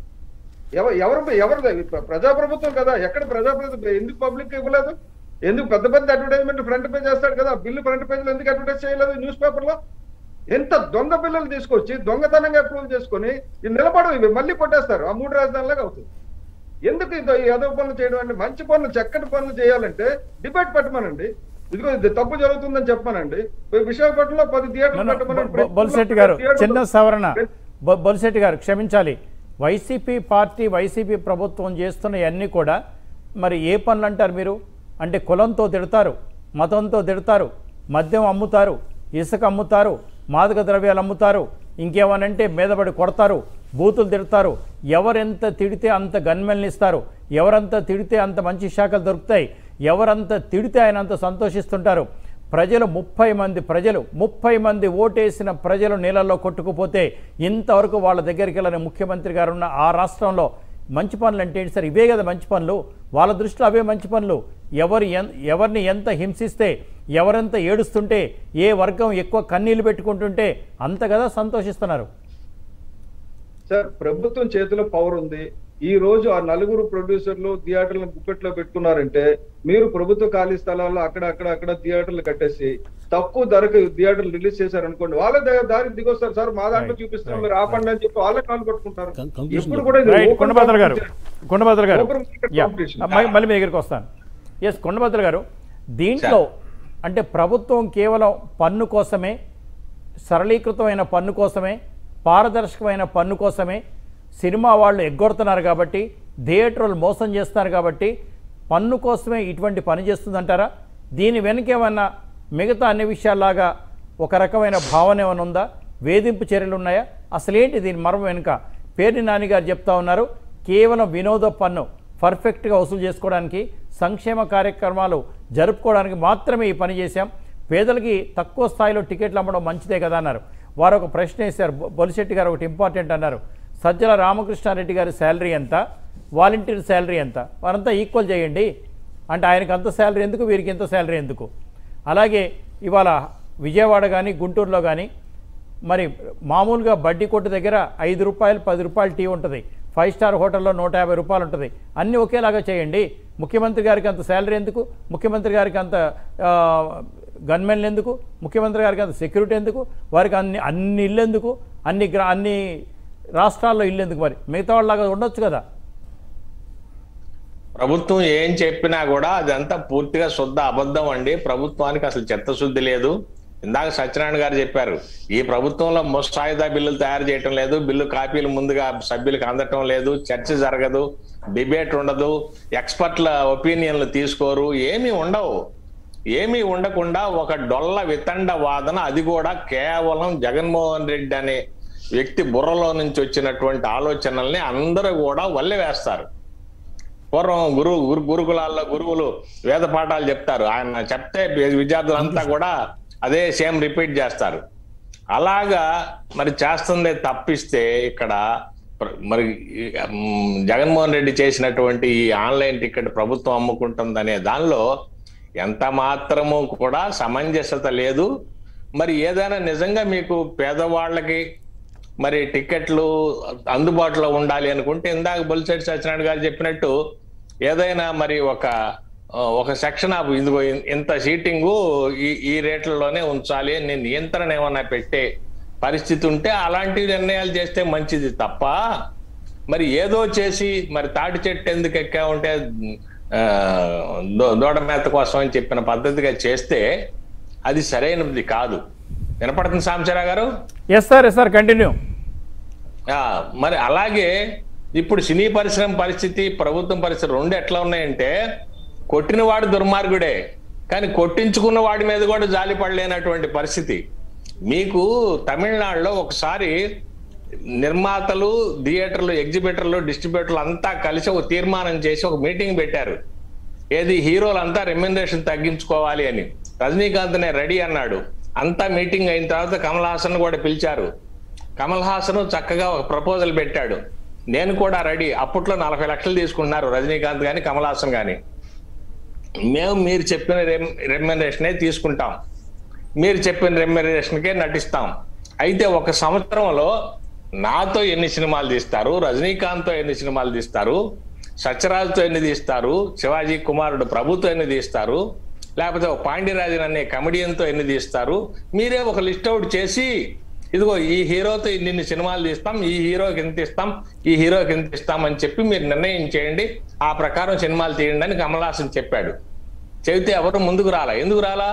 ఎవ- ఎవరు ఎవరు ప్రజాప్రభుత్వం కదా ఎక్కడ ప్రజాప్రభుత్వం ఎందుకు పబ్లిక్ ఇవ్వలేదు ఎందుకు పెద్ద పెద్ద అడ్వర్టైజ్మెంట్ ఫ్రంట్ పేజ్ చేస్తాడు కదా బిల్లు ఫ్రంట్ పేజ్ లో ఎందుకు అడ్వర్టైజ్ చేయలేదు న్యూస్ పేపర్ లో ఎంత దొంగ బిల్లులు తీసుకొచ్చి దొంగతనంగా అప్రూవ్ చేసుకొని ఇది నిలబడవు ఇవి మళ్ళీ కొట్టేస్తారు ఆ మూడు రాజధానులాగా అవుతుంది ఎందుకు ఇది ఎదవ పనులు చేయడం అంటే మంచి పనులు చక్కటి పనులు చేయాలంటే డిబేట్ పెట్టమనండి ఇదిగో ఇది తప్పు జరుగుతుందని చెప్పమనండి పోయి విశాఖపట్నంలో పది థియేటర్లు పెట్టమనండి. బొ- బొలిశెట్టి గారు థియేటర్లు- చిన్న సవరణ బొ- బొలిశెట్టి గారు క్షమించాలి వైసీపీ పార్టీ వైసీపీ ప్రభుత్వం చేస్తున్న అన్నీ కూడా మరి ఏ పనులు అంటారు మీరు అంటే కులంతో తిడతారు మతంతో తిడతారు మద్యం అమ్ముతారు ఇసుక అమ్ముతారు మాదక ద్రవ్యాలు అమ్ముతారు ఇంకేమనంటే మీదపడి కొడతారు బూతులు తిడతారు ఎవరెంత తిడితే అంత గన్మెన్లు ఇస్తారు ఎవరంత తిడితే అంత మంచి శాఖలు దొరుకుతాయి ఎవరంత తిడితే ఆయన అంత సంతోషిస్తుంటారు ప్రజలు ముప్పై మంది ప్రజలు ముప్పై మంది ఓటేసిన ప్రజలు నీళ్ళల్లో కొట్టుకుపోతే ఇంతవరకు వాళ్ళ దగ్గరికి వెళ్ళని ముఖ్యమంత్రి గారు ఉన్న ఆ రాష్ట్రంలో మంచి పనులు అంటే ఏంటి సార్ ఇవే కదా మంచి పనులు వాళ్ళ దృష్టిలో అవే మంచి పనులు ఎవరు ఎన్ ఎవరిని ఎంత హింసిస్తే ఎవరెంత ఏడుస్తుంటే ఏ వర్గం ఎక్కువ కన్నీళ్లు పెట్టుకుంటుంటే అంత కదా సంతోషిస్తున్నారు సార్ ప్రభుత్వం చేతిలో పవర్ ఉంది ఈ రోజు ఆ నలుగురు ప్రొడ్యూసర్లు థియేటర్లను గుప్పెట్లో పెట్టుకున్నారంటే మీరు ప్రభుత్వ ఖాళీ స్థలాల్లో అక్కడ అక్కడ అక్కడ థియేటర్లు కట్టేసి తక్కువ ధరకు థియేటర్లు రిలీజ్ చేశారు అనుకోండి వాళ్ళే దా- దారి దిగొస్తారు సార్ మా దాంట్లో Right, చూపిస్తాం right, మీరు ఆపండి అని చెప్పి వాళ్ళే కాలు పట్టుకుంటారు Con- conclusion ఎప్పుడు కూడా ఇది రైట్ open కొండబద్దల గారు competition. కొండబద్దల గారు Open market యా, competition. మ- మళ్ళీ మీ దగ్గరికి వస్తాను ఎస్ కొండబద్దల గారు దీంట్లో అంటే ప్రభుత్వం కేవలం పన్ను కోసమే సరళీకృతమైన పన్ను కోసమే పారదర్శకమైన పన్ను కోసమే సినిమా వాళ్ళు ఎగ్గొడుతున్నారు కాబట్టి థియేటర్లు మోసం చేస్తున్నారు కాబట్టి పన్ను కోసమే ఇటువంటి పని చేస్తుందంటారా దీని వెనుకేమన్నా మిగతా అన్ని విషయాల్లాగా ఒక రకమైన భావన ఏమైనా ఉందా వేధింపు చర్యలు ఉన్నాయా అసలేంటి దీని మర్మం వెనుక పేర్ని నాని గారు చెప్తా ఉన్నారు కేవలం వినోద పన్ను పర్ఫెక్ట్గా వసూలు చేసుకోవడానికి సంక్షేమ కార్యక్రమాలు జరుపుకోవడానికి మాత్రమే ఈ పని చేశాం పేదలకి తక్కువ స్థాయిలో టికెట్లు అమ్మడం మంచిదే కదా అన్నారు వారు ఒక ప్రశ్న వేశారు బొ- బొలిశెట్టి గారు ఒకటి ఇంపార్టెంట్ అన్నారు సజ్జల రామకృష్ణారెడ్డి గారి శాలరీ ఎంత వాలంటీర్ శాలరీ ఎంత వారంతా ఈక్వల్ చేయండి అంటే ఆయనకు అంత శాలరీ ఎందుకు వీరికి ఎంత శాలరీ ఎందుకు అలాగే ఇవాళ విజయవాడ కానీ గుంటూరులో కానీ మరి మామూలుగా బడ్డీ కొట్టు దగ్గర ఐదు రూపాయలు పది రూపాయలు టీ ఉంటుంది ఫైవ్ స్టార్ హోటల్లో నూట యాభై రూపాయలు ఉంటుంది అన్నీ ఒకేలాగా చేయండి ముఖ్యమంత్రి గారికి అంత శాలరీ ఎందుకు ముఖ్యమంత్రి గారికి అంత ఆ, గన్మెన్లు ఎందుకు ముఖ్యమంత్రి గారికి అంత సెక్యూరిటీ ఎందుకు వారికి అన్ని అన్ని ఇల్లు ఎందుకు అన్ని గ్రా అన్ని రాష్ట్రాల్లో ఇల్లు ఎందుకు మరి మిగతా వాళ్ళలాగా ఉండొచ్చు కదా ప్రభుత్వం ఏం చెప్పినా కూడా అదంతా పూర్తిగా శుద్ధ అబద్ధం అండి ప్రభుత్వానికి అసలు చిత్తశుద్ధి లేదు ఇందాక సత్యనారాయణ గారు చెప్పారు ఈ ప్రభుత్వంలో ముస్తాయిదా బిల్లులు తయారు చేయటం లేదు బిల్లు కాపీలు ముందుగా సభ్యులకు అందటం లేదు చర్చ జరగదు డిబేట్ ఉండదు ఎక్స్పర్ట్ల ఒపీనియన్లు తీసుకోరు ఏమీ ఉండవు ఏమీ ఉండకుండా ఒక డొల్ల వితండ వాదన అది కూడా కేవలం జగన్మోహన్ రెడ్డి అనే వ్యక్తి బుర్రలో నుంచి వచ్చినటువంటి ఆలోచనల్ని అందరూ కూడా వల్లె వేస్తారు పూర్వం గురు గురు గురుకులాల్లో గురువులు వేద పాఠాలు చెప్తారు ఆయన చెప్తే విద్యార్థులంతా కూడా అదే సేమ్ రిపీట్ చేస్తారు అలాగా మరి చేస్తుందే తప్పిస్తే ఇక్కడ ప్ర- మరి ఈ, మ్, జగన్మోహన్ రెడ్డి చేసినటువంటి ఈ ఆన్లైన్ టికెట్ ప్రభుత్వం అమ్ముకుంటుందనే దానిలో ఎంత మాత్రము కూడా సమంజసత లేదు మరి ఏదైనా నిజంగా మీకు పేదవాళ్ళకి మరి టికెట్లు అందుబాటులో ఉండాలి అనుకుంటే ఇందాక బొలిశెట్టి సత్యనారాయణ గారు చెప్పినట్టు ఏదైనా మరి ఒక ఆ, ఒక సెక్షన్ ఆఫ్ ఇదిగో ఇన్- ఇంత సీటింగు ఈ ఈ రేట్లలోనే ఉంచాలి అని నియంత్రణ ఏమన్నా పెట్టే పరిస్థితి ఉంటే అలాంటి నిర్ణయాలు చేస్తే మంచిది తప్ప మరి ఏదో చేసి మరి తాటి చెట్టు ఎందుకు ఎక్కామంటే ఆ, దో- దూడ మేత కోసం అని చెప్పిన పద్ధతిగా చేస్తే అది సరైనది కాదు వినపడుతుంది సాంబశివరావు గారు yes sir yes sir continue ఆ, మరి అలాగే ఇప్పుడు సినీ పరిశ్రమ పరిస్థితి ప్రభుత్వం పరిస్థితి రెండు ఎట్లా ఉన్నాయంటే కొట్టిన వాడు దుర్మార్గుడే కానీ కొట్టించుకున్న వాడి మీద కూడా జాలి పడలేనటువంటి పరిస్థితి మీకు తమిళనాడులో ఒకసారి నిర్మాతలు థియేటర్లు ఎగ్జిబిటర్లు డిస్ట్రిబ్యూటర్లు అంతా కలిసి ఒక తీర్మానం చేసి ఒక మీటింగ్ పెట్టారు ఏది హీరోలంతా రెమ్యునరేషన్ తగ్గించుకోవాలి అని రజనీకాంత్ నే రెడీ అన్నాడు అంతా మీటింగ్ అయిన తర్వాత కమల్ హాసన్ కూడా పిలిచారు కమల్ హాసన్ చక్కగా ఒక ప్రపోజల్ పెట్టాడు నేను కూడా రెడీ అప్పట్లో నలభై లక్షలు తీసుకున్నారు రజనీకాంత్ గాని కమల్ హాసన్ గాని మేము మీరు చెప్పిన రెమ్యునరేషనే తీసుకుంటాం మీరు చెప్పిన రెమ్యునరేషన్కే నటిస్తాం అయితే ఒక సంవత్సరంలో నాతో ఎన్ని సినిమాలు తీస్తారు రజనీకాంత్తో ఎన్ని సినిమాలు తీస్తారు సత్యరాజుతో ఎన్ని తీస్తారు శివాజీ కుమారుడు ప్రభుతో ఎన్ని తీస్తారు లేకపోతే ఒక పాండ్యరాజన్ అనే కమెడియన్తో ఎన్ని తీస్తారు మీరే ఒక లిస్ట్ అవుట్ చేసి ఇదిగో ఈ హీరోతో ఇన్ని సినిమాలు తీస్తాం ఈ హీరోకి ఎంత ఇస్తాం ఈ హీరోకి ఎంత ఇస్తాం అని చెప్పి మీరు నిర్ణయం చేయండి ఆ ప్రకారం సినిమాలు తీయండి అని కమల్ హాసన్ చెప్పాడు చెబితే ఎవరు ముందుకు రాలా ఎందుకు రాలా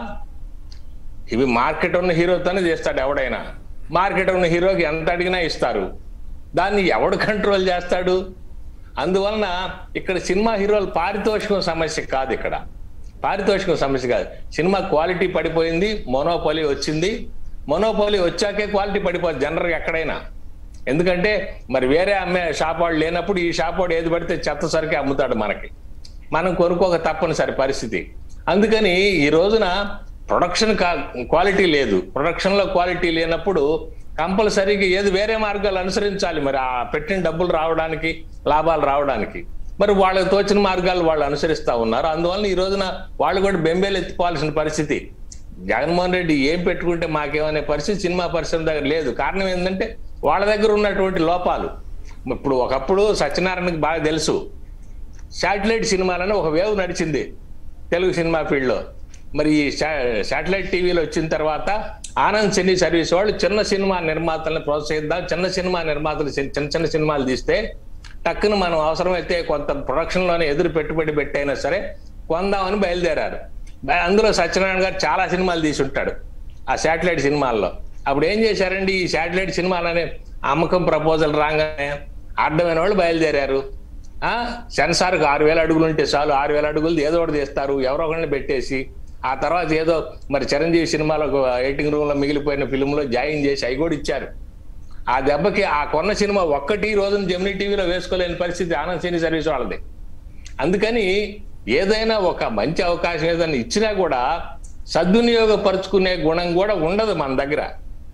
ఇవి మార్కెట్ ఉన్న హీరోతోనే చేస్తాడు ఎవడైనా మార్కెట్ ఉన్న హీరోకి ఎంత అడిగినా ఇస్తారు దాన్ని ఎవడు కంట్రోల్ చేస్తాడు అందువలన ఇక్కడ సినిమా హీరోలు పారితోషికం సమస్య కాదు ఇక్కడ పారితోషికం సమస్య కాదు సినిమా క్వాలిటీ పడిపోయింది మోనోపాలి వచ్చింది మోనోపాలి వచ్చాకే క్వాలిటీ పడిపోతుంది జనరల్గా ఎక్కడైనా ఎందుకంటే మరి వేరే అమ్మే షాప్ వాడు లేనప్పుడు ఈ షాప్ వాడు ఏది పడితే చెత్త సరికి అమ్ముతాడు మనకి మనం కొనుక్కోక తప్పనిసరి పరిస్థితి అందుకని ఈ రోజున ప్రొడక్షన్ క్వాలిటీ లేదు ప్రొడక్షన్ లో క్వాలిటీ లేనప్పుడు కంపల్సరీగా ఏది వేరే మార్గాలు అనుసరించాలి మరి ఆ పెట్టిన డబ్బులు రావడానికి లాభాలు రావడానికి మరి వాళ్ళకి తోచిన మార్గాలు వాళ్ళు అనుసరిస్తా ఉన్నారు అందువలన ఈ రోజున వాళ్ళు కూడా బెంబేలు ఎత్తుకోవాల్సిన పరిస్థితి జగన్మోహన్ రెడ్డి ఏం పెట్టుకుంటే మాకేమనే పరిస్థితి సినిమా పరిశ్రమ దగ్గర లేదు కారణం ఏంటంటే వాళ్ళ దగ్గర ఉన్నటువంటి లోపాలు ఇప్పుడు ఒకప్పుడు సత్యనారాయణకి బాగా తెలుసు శాటిలైట్ సినిమాలని ఒక వేవ్ నడిచింది తెలుగు సినిమా ఫీల్డ్లో మరి ఈ శా- శాటిలైట్ టీవీలో వచ్చిన తర్వాత ఆనంద్ సినీ సర్వీస్ వాళ్ళు చిన్న సినిమా నిర్మాతలను ప్రోత్సహిద్దాం చిన్న సినిమా నిర్మాతలు చి- చిన్న చిన్న సినిమాలు తీస్తే టక్కున మనం అవసరమైతే కొంత ప్రొడక్షన్ లోనే ఎదురు పెట్టుబడి పెట్టైనా సరే కొందామని బయలుదేరారు బయ- అందులో సత్యనారాయణ గారు చాలా సినిమాలు తీసి ఉంటాడు ఆ శాటిలైట్ సినిమాల్లో అప్పుడు ఏం చేశారండి ఈ శాటిలైట్ సినిమాలనే అమ్మకం ప్రపోజల్ రాగానే అడ్డమైన వాళ్ళు బయలుదేరారు ఆ సెన్సార్కి ఆరు వేల అడుగులు ఉంటే చాలు ఆరు వేల అడుగులు ఏదో ఒకటి తీస్తారు ఎవరో ఒకరిని పెట్టేసి ఆ తర్వాత ఏదో మరి చిరంజీవి సినిమాలో ఎయిటింగ్ రూమ్ లో మిగిలిపోయిన ఫిల్మ్ లో జాయిన్ చేసి అవి కూడా ఇచ్చారు ఆ దెబ్బకి ఆ కొన్న సినిమా ఒక్కటి ఈ రోజున జెమినీ టీవీలో వేసుకోలేని పరిస్థితి ఆనంద్ సినీ సర్వీస్ వాళ్ళది అందుకని ఏదైనా ఒక మంచి అవకాశం ఏదైనా ఇచ్చినా కూడా సద్వినియోగపరుచుకునే గుణం కూడా ఉండదు మన దగ్గర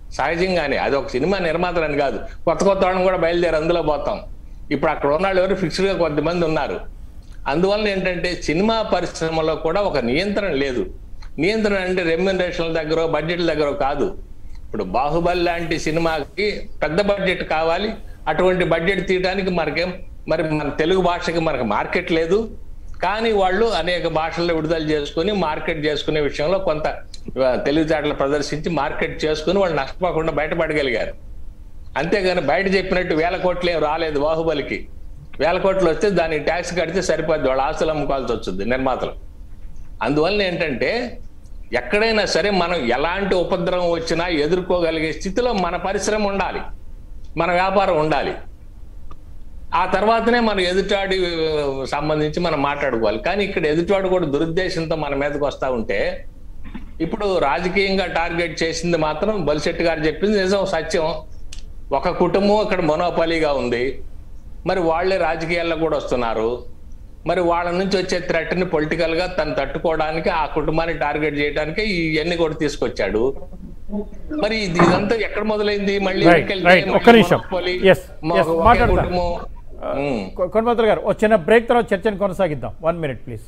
సహజంగానే అది ఒక సినిమా నిర్మాతలని కాదు కొత్త కొత్త వాళ్ళని కూడా బయలుదేరి అందులో పోతాం ఇప్పుడు అక్కడ ఉన్న వాళ్ళు ఎవరు ఫిక్స్డ్గా కొంతమంది ఉన్నారు అందువల్ల ఏంటంటే సినిమా పరిశ్రమలో కూడా ఒక నియంత్రణ లేదు నియంత్రణ అంటే రెమ్యునరేషన్ల దగ్గర బడ్జెట్ల దగ్గర కాదు ఇప్పుడు బాహుబలి లాంటి సినిమాకి పెద్ద బడ్జెట్ కావాలి అటువంటి బడ్జెట్ తీయడానికి మనకేం మరి మన తెలుగు భాషకి మనకు మార్కెట్ లేదు కానీ వాళ్ళు అనేక భాషల్లో విడుదల చేసుకుని మార్కెట్ చేసుకునే విషయంలో కొంత ఆ, తెలివితేటలు ప్రదర్శించి మార్కెట్ చేసుకుని వాళ్ళు నష్టపోకుండా బయటపడగలిగారు అంతేగాని బయట చెప్పినట్టు వేల కోట్లు ఏం రాలేదు బాహుబలికి వేల కోట్లు వస్తే దానికి ట్యాక్స్ కడితే సరిపోద్ది వాళ్ళ ఆస్తులు అమ్ముకోవాల్సి వచ్చింది నిర్మాతలు అందువల్ల ఏంటంటే ఎక్కడైనా సరే మనం ఎలాంటి ఉపద్రవం వచ్చినా ఎదుర్కోగలిగే స్థితిలో మన పరిశ్రమ ఉండాలి మన వ్యాపారం ఉండాలి ఆ తర్వాతనే మన ఎదుటాడి ఆ, సంబంధించి మనం మాట్లాడుకోవాలి కానీ ఇక్కడ ఎదుటాడు కూడా దురుద్దేశంతో మన మీదకి వస్తా ఉంటే ఇప్పుడు రాజకీయంగా టార్గెట్ చేసింది మాత్రం బలిశెట్టి గారు చెప్పింది నిజం సత్యం ఒక కుటుంబం ఇక్కడ మొనోపలీగా ఉంది మరి వాళ్ళే రాజకీయాల్లో కూడా వస్తున్నారు మరి వాళ్ళ నుంచి వచ్చే థ్రెట్ ని పొలిటికల్ గా తను తట్టుకోవడానికి ఆ కుటుంబాన్ని టార్గెట్ చేయడానికి ఇవన్నీ కూడా తీసుకొచ్చాడు మరి ఇది ఇదంతా ఎక్కడ మొదలైంది మళ్ళీ Right, ఎన్నికలు right. మళ్ళీ ఒక్క నిమిషం. monopoly, Yes, మా- yes, ఒకే మాట్లాడతా. కుటుంబం. ఉమ్. కొనమతుల గారు ఒక చిన్న బ్రేక్ తర్వాత చర్చను కొనసాగిద్దాం one minute please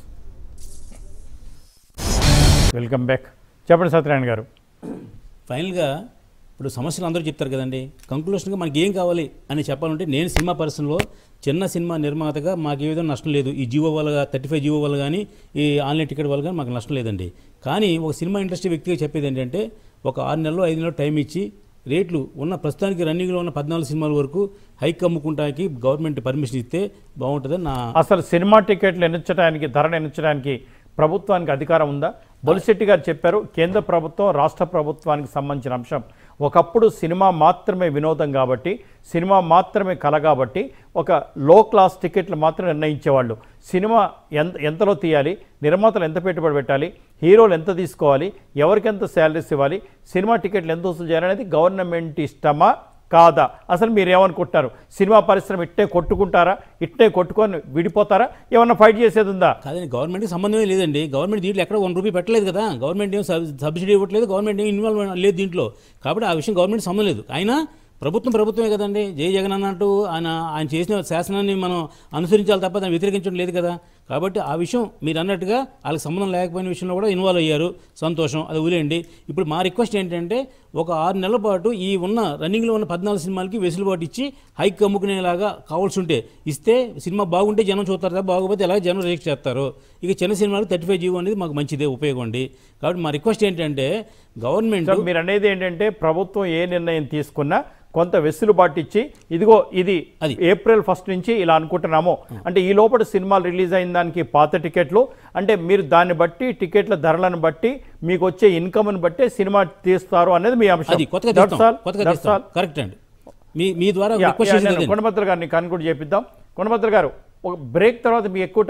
welcome back చెప్పండి సత్యనారాయణ గారు ఫైనల్గా ఇప్పుడు సమస్యలు అందరూ చెప్తారు కదండి కంక్లూషన్గా మనకి ఏం కావాలి అని చెప్పాలంటే నేను సినిమా పరిశ్రమలో చిన్న సినిమా నిర్మాతగా మాకు ఏ విధంగా నష్టం లేదు ఈ జియో వల్ల థర్టీ ఫైవ్ జియో వల్ల కానీ ఈ ఆన్లైన్ టికెట్ వల్ల కానీ మాకు నష్టం లేదండి కానీ ఒక సినిమా ఇండస్ట్రీ వ్యక్తిగా చెప్పేది ఏంటంటే ఒక ఆరు నెలలు ఐదు నెలలు టైం ఇచ్చి రేట్లు ఉన్న ప్రస్తుతానికి రన్నింగ్లో ఉన్న పద్నాలుగు సినిమాల వరకు హైక్ అమ్ముకుంటానికి గవర్నమెంట్ పర్మిషన్ ఇస్తే బాగుంటుందని నా అసలు సినిమా టికెట్లు ఎన్నించడానికి ధరను ఎన్నించడానికి ప్రభుత్వానికి అధికారం ఉందా బొలిశెట్టి గారు చెప్పారు కేంద్ర ప్రభుత్వం రాష్ట్ర ప్రభుత్వానికి సంబంధించిన అంశం ఒకప్పుడు సినిమా మాత్రమే వినోదం కాబట్టి సినిమా మాత్రమే కళ కాబట్టి ఒక లో క్లాస్ టికెట్లు మాత్రం నిర్ణయించేవాళ్ళు సినిమా ఎంత ఎంతలో తీయాలి నిర్మాతలు ఎంత పెట్టుబడి పెట్టాలి హీరోలు ఎంత తీసుకోవాలి ఎవరికి ఎంత శాలరీస్ ఇవ్వాలి సినిమా టికెట్లు ఎంత వసూలు చేయాలనేది గవర్నమెంట్ ఇష్టమా కాదా అసలు మీరు ఏమనుకుంటున్నారు సినిమా పరిశ్రమ ఇట్టే కొట్టుకుంటారా ఇట్టే కొట్టుకొని విడిపోతారా ఏమన్నా ఫైట్ చేసేది ఉందా కాదండి గవర్నమెంట్కి సంబంధమే లేదండి గవర్నమెంట్ దీంట్లో ఎక్కడ వన్ రూపీ పెట్టలేదు కదా గవర్నమెంట్ ఏం సబ్- సబ్సిడీ ఇవ్వట్లేదు గవర్నమెంట్ ఏం ఇన్వాల్వ్ లేదు దీంట్లో కాబట్టి ఆ విషయం గవర్నమెంట్ సంబంధం లేదు అయినా ప్రభుత్వం ప్రభుత్వమే కదండి జై జగన్ అన్నట్టు ఆయన ఆయన చేసిన శాసనాన్ని మనం అనుసరించాలి తప్ప దాన్ని వ్యతిరేకించడం లేదు కదా కాబట్టి ఆ విషయం మీరు అన్నట్టుగా వాళ్ళకి సంబంధం లేకపోయిన విషయంలో కూడా ఇన్వాల్వ్ అయ్యారు సంతోషం అది వదిలేయండి ఇప్పుడు మా రిక్వెస్ట్ ఏంటంటే ఒక ఆరు నెలల పాటు ఈ ఉన్న రన్నింగ్లో ఉన్న పద్నాలుగు సినిమాలకి వెసులుబాటు ఇచ్చి హైక్ అమ్ముకునేలాగా కావాల్సి ఉంటే ఇస్తే సినిమా బాగుంటే జనం చూస్తారు తప్ప బాగోపోతే ఎలా జనం రిజెక్ట్ చేస్తారు ఇక చిన్న సినిమాలకు థర్టీ ఫైవ్ జీవో అనేది మాకు మంచిదే ఉపయోగం అండి కాబట్టి మా రిక్వెస్ట్ ఏంటంటే గవర్నమెంట్ సో మీరు అనేది ఏంటంటే ప్రభుత్వం ఏ నిర్ణయం తీసుకున్నా కొంత వెసులుబాటు ఇచ్చి ఇదిగో ఇది అది. ఏప్రిల్ ఫస్ట్ నుంచి ఇలా అనుకుంటున్నాము అంటే ఈ లోపల సినిమాలు రిలీజ్ అయిన దానికి పాత టికెట్లు అంటే మీరు దాన్ని బట్టి టికెట్ల ధరలను బట్టి మీకు వచ్చే ఇన్కమ్ని బట్టే సినిమా తీస్తారు అనేది మీ అంశం అది కొత్తగా That's తీస్తాం all. కొత్తగా That's తీస్తాం all. కరెక్ట్ అండి మీ మీ ద్వారా యా, రిక్వెస్ట్ యా, చేసేది నేను అదే. కొండభద్ర గారిని కన్క్లూడ్ చేపిద్దాం కొండభద్ర గారు ఒక బ్రేక్ తర్వాత మీ ఎక్కువ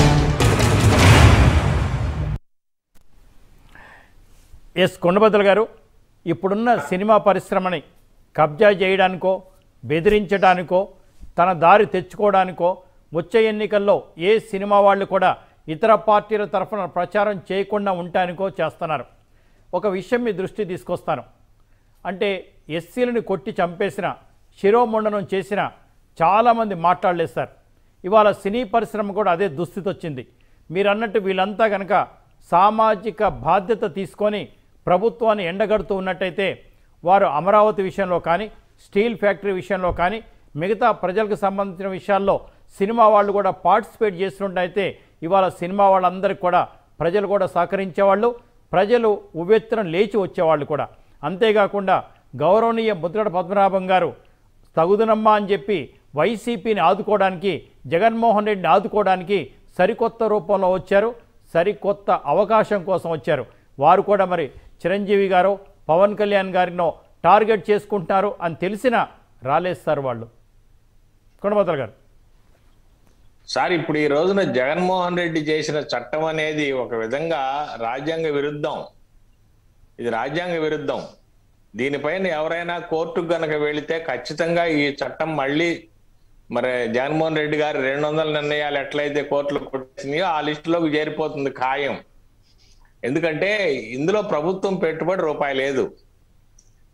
ఎస్ కొండభద్ర గారు ఇప్పుడున్న సినిమా పరిశ్రమని కబ్జా చేయడానికో బెదిరించడానికో తన దారి తెచ్చుకోవడానికో వచ్చే ఎన్నికల్లో ఏ సినిమా వాళ్ళు కూడా ఇతర పార్టీల తరఫున ప్రచారం చేయకుండా ఉండటానికో చేస్తున్నారు ఒక విషయం మీ దృష్టి తీసుకొస్తాను అంటే ఎస్సీలని కొట్టి చంపేసిన శిరోమండనం చేసిన చాలామంది మాట్లాడలేదు సార్ ఇవాళ సినీ పరిశ్రమ కూడా అదే దుస్థితి వచ్చింది మీరు అన్నట్టు వీళ్ళంతా కనుక సామాజిక బాధ్యత తీసుకొని ప్రభుత్వాన్ని ఎండగడుతూ ఉన్నట్టయితే వారు అమరావతి విషయంలో కానీ స్టీల్ ఫ్యాక్టరీ విషయంలో కానీ మిగతా ప్రజలకు సంబంధించిన విషయాల్లో సినిమా వాళ్ళు కూడా పార్టిసిపేట్ చేస్తున్నట్టయితే ఇవాళ సినిమా వాళ్ళందరికీ కూడా ప్రజలు కూడా సహకరించేవాళ్ళు ప్రజలు ఉవ్వెత్తున లేచి వచ్చేవాళ్ళు కూడా అంతేకాకుండా గౌరవనీయ ముద్రడ పద్మనాభం గారు తగుదనమ్మా అని చెప్పి వైసీపీని ఆదుకోవడానికి జగన్మోహన్ రెడ్డిని ఆదుకోవడానికి సరికొత్త రూపంలో వచ్చారు సరికొత్త అవకాశం కోసం వచ్చారు వారు కూడా మరి చిరంజీవి గారు పవన్ కళ్యాణ్ గారినో టార్గెట్ చేసుకుంటున్నారు అని తెలిసినా రాలేస్తారు వాళ్ళు కొండబద్దల గారు సార్ ఇప్పుడు ఈ రోజున జగన్మోహన్ రెడ్డి చేసిన చట్టం అనేది ఒక విధంగా రాజ్యాంగ విరుద్ధం ఇది రాజ్యాంగ విరుద్ధం దీనిపైన ఎవరైనా కోర్టుకు గనక వెళితే ఖచ్చితంగా ఈ చట్టం మళ్ళీ మరి జగన్మోహన్ రెడ్డి గారు రెండు వందల నిర్ణయాలు ఎట్లయితే కోర్టులో కొట్టేసినాయో ఆ లిస్టులోకి చేరిపోతుంది ఖాయం ఎందుకంటే ఇందులో ప్రభుత్వం పెట్టుబడి రూపాయి లేదు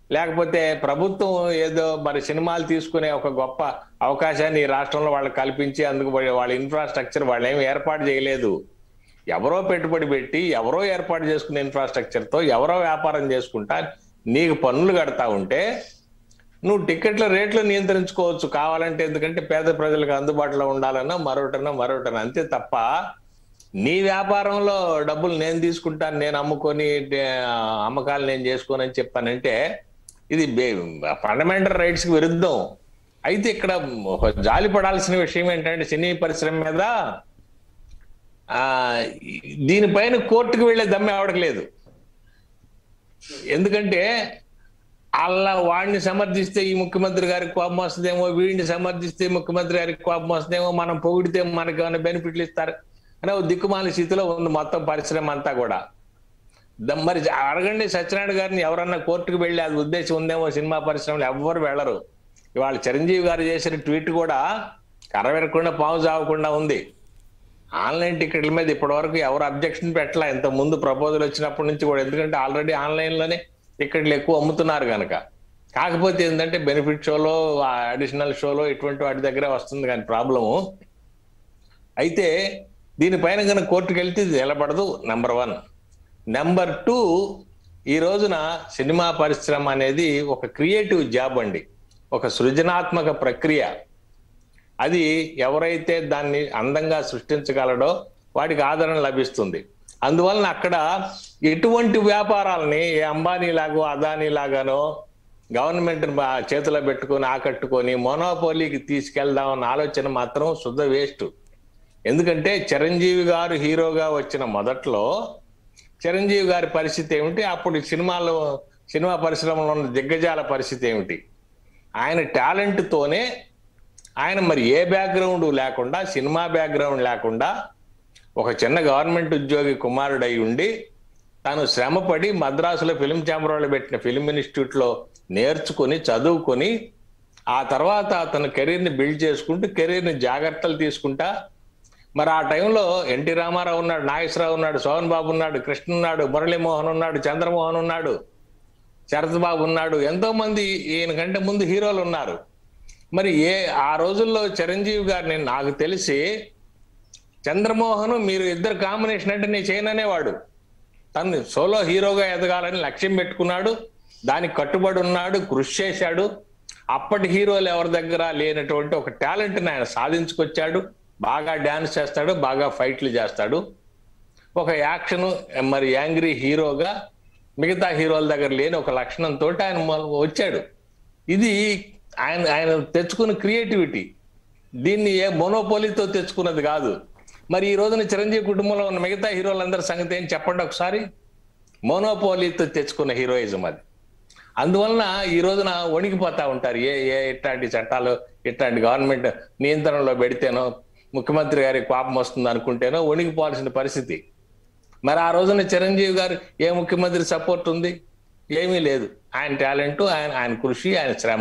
లేకపోతే ప్రభుత్వం ఏదో మరి సినిమాలు తీసుకునే ఒక గొప్ప అవకాశాన్ని ఈ రాష్ట్రంలో వాళ్ళకి కల్పించి అందుకు వాళ్ళ- వాళ్ళ ఇన్ఫ్రాస్ట్రక్చర్ వాళ్ళు ఏమి ఏర్పాటు చేయలేదు ఎవరో పెట్టుబడి పెట్టి ఎవరో ఏర్పాటు చేసుకునే ఇన్ఫ్రాస్ట్రక్చర్ తో ఎవరో వ్యాపారం చేసుకుంటా నీకు పన్నులు కడతా ఉంటే నువ్వు టికెట్ల రేట్లు నియంత్రించుకోవచ్చు కావాలంటే ఎందుకంటే పేద ప్రజలకు అందుబాటులో ఉండాలన్నా మరొకటన్నా మరొకటన్నా అంతే తప్ప నీ వ్యాపారంలో డబ్బులు నేను తీసుకుంటాను నేను అమ్ముకొని డే- అమ్మకాలు నేను చేసుకోను అని చెప్పానంటే ఇది ఫండమెంటల్ రైట్స్ కి విరుద్ధం అయితే ఇక్కడ ఒక జాలి పడాల్సిన విషయం ఏంటంటే సినీ పరిశ్రమ మీద ఆ దీనిపైన కోర్టుకు వెళ్లే దమ్మె ఆవిడకి లేదు ఎందుకంటే అలా వాడిని సమర్థిస్తే ఈ ముఖ్యమంత్రి గారికి కోపం వస్తుందేమో వీడిని సమర్థిస్తే ముఖ్యమంత్రి గారికి కోపం వస్తుందేమో మనం పొగిడితే మనకి ఏమైనా బెనిఫిట్లు ఇస్తారు అనే ఓ దిక్కుమాల స్థితిలో ఉంది మొత్తం పరిశ్రమ అంతా కూడా ద- మరి అడగండి సత్యనారాయణ గారిని ఎవరన్నా కోర్టుకు వెళ్ళి అది ఉద్దేశం ఉందేమో సినిమా పరిశ్రమలో ఎవ్వరు వెళ్ళరు ఇవాళ చిరంజీవి గారు చేసిన ట్వీట్ కూడా కరవెరకుండా పావు చావకుండా ఉంది ఆన్లైన్ టికెట్ల మీద ఇప్పటి వరకు ఎవరు అబ్జెక్షన్ పెట్టలే ఇంత ముందు ప్రపోజల్ వచ్చినప్పటి నుంచి కూడా ఎందుకంటే ఆల్రెడీ ఆన్లైన్ లోనే టికెట్లు ఎక్కువ అమ్ముతున్నారు కనుక కాకపోతే ఏంటంటే బెనిఫిట్ షోలో అడిషనల్ షోలో ఇటువంటి వాటి దగ్గర వస్తుంది కానీ ప్రాబ్లము అయితే దీనిపైన కనుక కోర్టుకు వెళ్తే ఇది నిలబడదు నెంబర్ వన్ నెంబర్ టూ ఈ రోజున సినిమా పరిశ్రమ అనేది ఒక క్రియేటివ్ జాబ్ అండి ఒక సృజనాత్మక ప్రక్రియ అది ఎవరైతే దాన్ని అందంగా సృష్టించగలడో వాడికి ఆదరణ లభిస్తుంది అందువలన అక్కడ ఎటువంటి వ్యాపారాలని ఏ అంబానీ లాగో అదానీ లాగానో గవర్నమెంట్ చేతిలో పెట్టుకొని ఆకట్టుకొని మొనోపోలీకి తీసుకెళ్దాం అన్న ఆలోచన మాత్రం శుద్ధ వేస్ట్ ఎందుకంటే చిరంజీవి గారు హీరోగా వచ్చిన మొదట్లో చిరంజీవి గారి పరిస్థితి ఏమిటి అప్పుడు సినిమాలో సినిమా పరిశ్రమలో ఉన్న దిగ్గజాల పరిస్థితి ఏమిటి ఆయన టాలెంట్ తోనే ఆయన మరి ఏ బ్యాక్గ్రౌండ్ లేకుండా సినిమా బ్యాక్గ్రౌండ్ లేకుండా ఒక చిన్న గవర్నమెంట్ ఉద్యోగి కుమారుడై ఉండి తాను శ్రమపడి మద్రాసులో ఫిలిం ఛాంబర్ వాళ్ళు పెట్టిన ఫిలిం ఇన్స్టిట్యూట్ లో నేర్చుకుని చదువుకొని ఆ తర్వాత అతను కెరీర్ ని బిల్డ్ చేసుకుంటూ కెరీర్ ని జాగ్రత్తలు తీసుకుంటా మరి ఆ టైంలో ఎన్టీ రామారావు ఉన్నాడు నాగేశ్వరరావు ఉన్నాడు సోహన్ బాబు ఉన్నాడు కృష్ణ ఉన్నాడు మురళీమోహన్ ఉన్నాడు చంద్రమోహన్ ఉన్నాడు శరత్ బాబు ఉన్నాడు ఎంతో మంది ఈయన కంటే ముందు హీరోలు ఉన్నారు మరి ఏ ఆ రోజుల్లో చిరంజీవి గారిని నాకు తెలిసి చంద్రమోహన్ మీరు ఇద్దరు కాంబినేషన్ అంటే నేను చేయననేవాడు తను సోలో హీరోగా ఎదగాలని లక్ష్యం పెట్టుకున్నాడు దానికి కట్టుబడి ఉన్నాడు కృషి చేశాడు అప్పటి హీరోలు ఎవరి దగ్గర లేనటువంటి ఒక టాలెంట్ ఆయన సాధించుకొచ్చాడు బాగా డాన్స్ చేస్తాడు బాగా ఫైట్లు చేస్తాడు ఒక యాక్షన్ మరి యాంగ్రీ హీరోగా మిగతా హీరోల దగ్గర లేని ఒక లక్షణంతో ఆయన మొ- వచ్చాడు ఇది ఆయన ఆయన తెచ్చుకున్న క్రియేటివిటీ దీన్ని ఏ మొనోపోలీతో తెచ్చుకున్నది కాదు మరి ఈ రోజున చిరంజీవి కుటుంబంలో ఉన్న మిగతా హీరోలందరి సంగతి ఏం చెప్పండి ఒకసారి మోనోపోలీతో తెచ్చుకున్న హీరోయిజం అది అందువలన ఈ రోజున వణికిపోతా ఉంటారు ఏ ఏ ఇట్లాంటి చట్టాలు ఇట్లాంటి గవర్నమెంట్ నియంత్రణలో పెడితేనో ముఖ్యమంత్రి గారికి కోపం వస్తుంది అనుకుంటేనో వణికిపోవాల్సిన పరిస్థితి మరి ఆ రోజున చిరంజీవి గారు ఏ ముఖ్యమంత్రి సపోర్ట్ ఉంది ఏమీ లేదు ఆయన టాలెంట్ ఆయన ఆయన కృషి ఆయన శ్రమ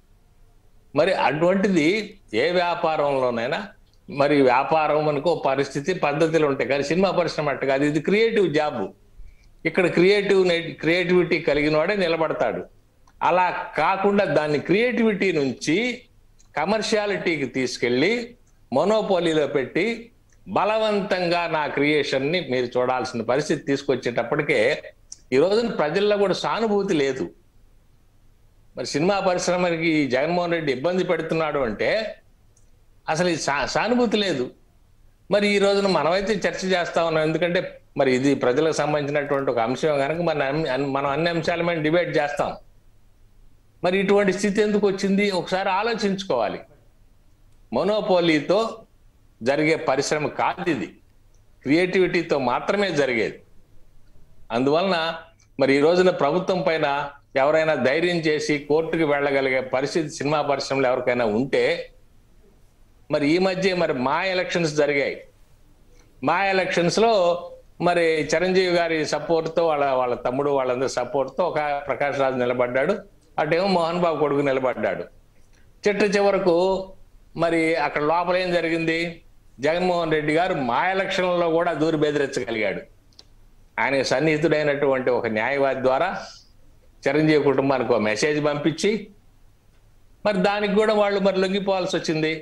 మరి అటువంటిది ఏ వ్యాపారంలోనైనా మరి వ్యాపారం అనుకో పరిస్థితి పద్ధతులు ఉంటాయి కానీ సినిమా పరిశ్రమ అట్టు కాదు ఇది క్రియేటివ్ జాబ్ ఇక్కడ క్రియేటివ్ క్రియేటివిటీ కలిగిన వాడే నిలబడతాడు అలా కాకుండా దాన్ని క్రియేటివిటీ నుంచి కమర్షియాలిటీకి తీసుకెళ్ళి మొనోపోలీలో పెట్టి బలవంతంగా నా క్రియేషన్ ని మీరు చూడాల్సిన పరిస్థితి తీసుకొచ్చేటప్పటికే ఈ రోజున ప్రజల్లో కూడా సానుభూతి లేదు మరి సినిమా పరిశ్రమకి ఈ జగన్మోహన్ రెడ్డి ఇబ్బంది పెడుతున్నాడు అంటే అసలు ఈ సా సానుభూతి లేదు మరి ఈ రోజున మనమైతే చర్చ చేస్తా ఉన్నాం ఎందుకంటే మరి ఇది ప్రజలకు సంబంధించినటువంటి ఒక అంశం కనుక మన అన్ని- మనం అన్ని అంశాల మీద డిబేట్ చేస్తాం మరి ఇటువంటి స్థితి ఎందుకు వచ్చింది ఒకసారి ఆలోచించుకోవాలి మొనోపోలీతో జరిగే పరిశ్రమ కాదు ఇది క్రియేటివిటీతో మాత్రమే జరిగేది అందువలన మరి ఈ రోజున ప్రభుత్వం పైన ఎవరైనా ధైర్యం చేసి కోర్టుకు వెళ్ళగలిగే పరిస్థితి సినిమా పరిశ్రమలో ఎవరికైనా ఉంటే మరి ఈ మధ్య మరి మా ఎలక్షన్స్ జరిగాయి మా ఎలక్షన్స్ లో మరి చిరంజీవి గారి సపోర్ట్ తో వాళ్ళ వాళ్ళ తమ్ముడు వాళ్ళందరి సపోర్ట్ తో ఒక ప్రకాష్ రాజు నిలబడ్డాడు అటేమో మోహన్ బాబు కొడుకు నిలబడ్డాడు చిట్ట చివరకు మరి అక్కడ లోపల ఏం జరిగింది జగన్మోహన్ రెడ్డి గారు మా ఎలక్షన్లలో కూడా దూరి బెదిరించగలిగాడు ఆయన సన్నిహితుడైనటువంటి ఒక న్యాయవాది ద్వారా చిరంజీవి కుటుంబానికి ఒక మెసేజ్ పంపించి మరి దానికి కూడా వాళ్ళు మరి లొంగిపోవాల్సి వచ్చింది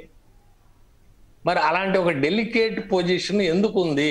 మరి అలాంటి ఒక డెలికేట్ పొజిషన్ ఎందుకు ఉంది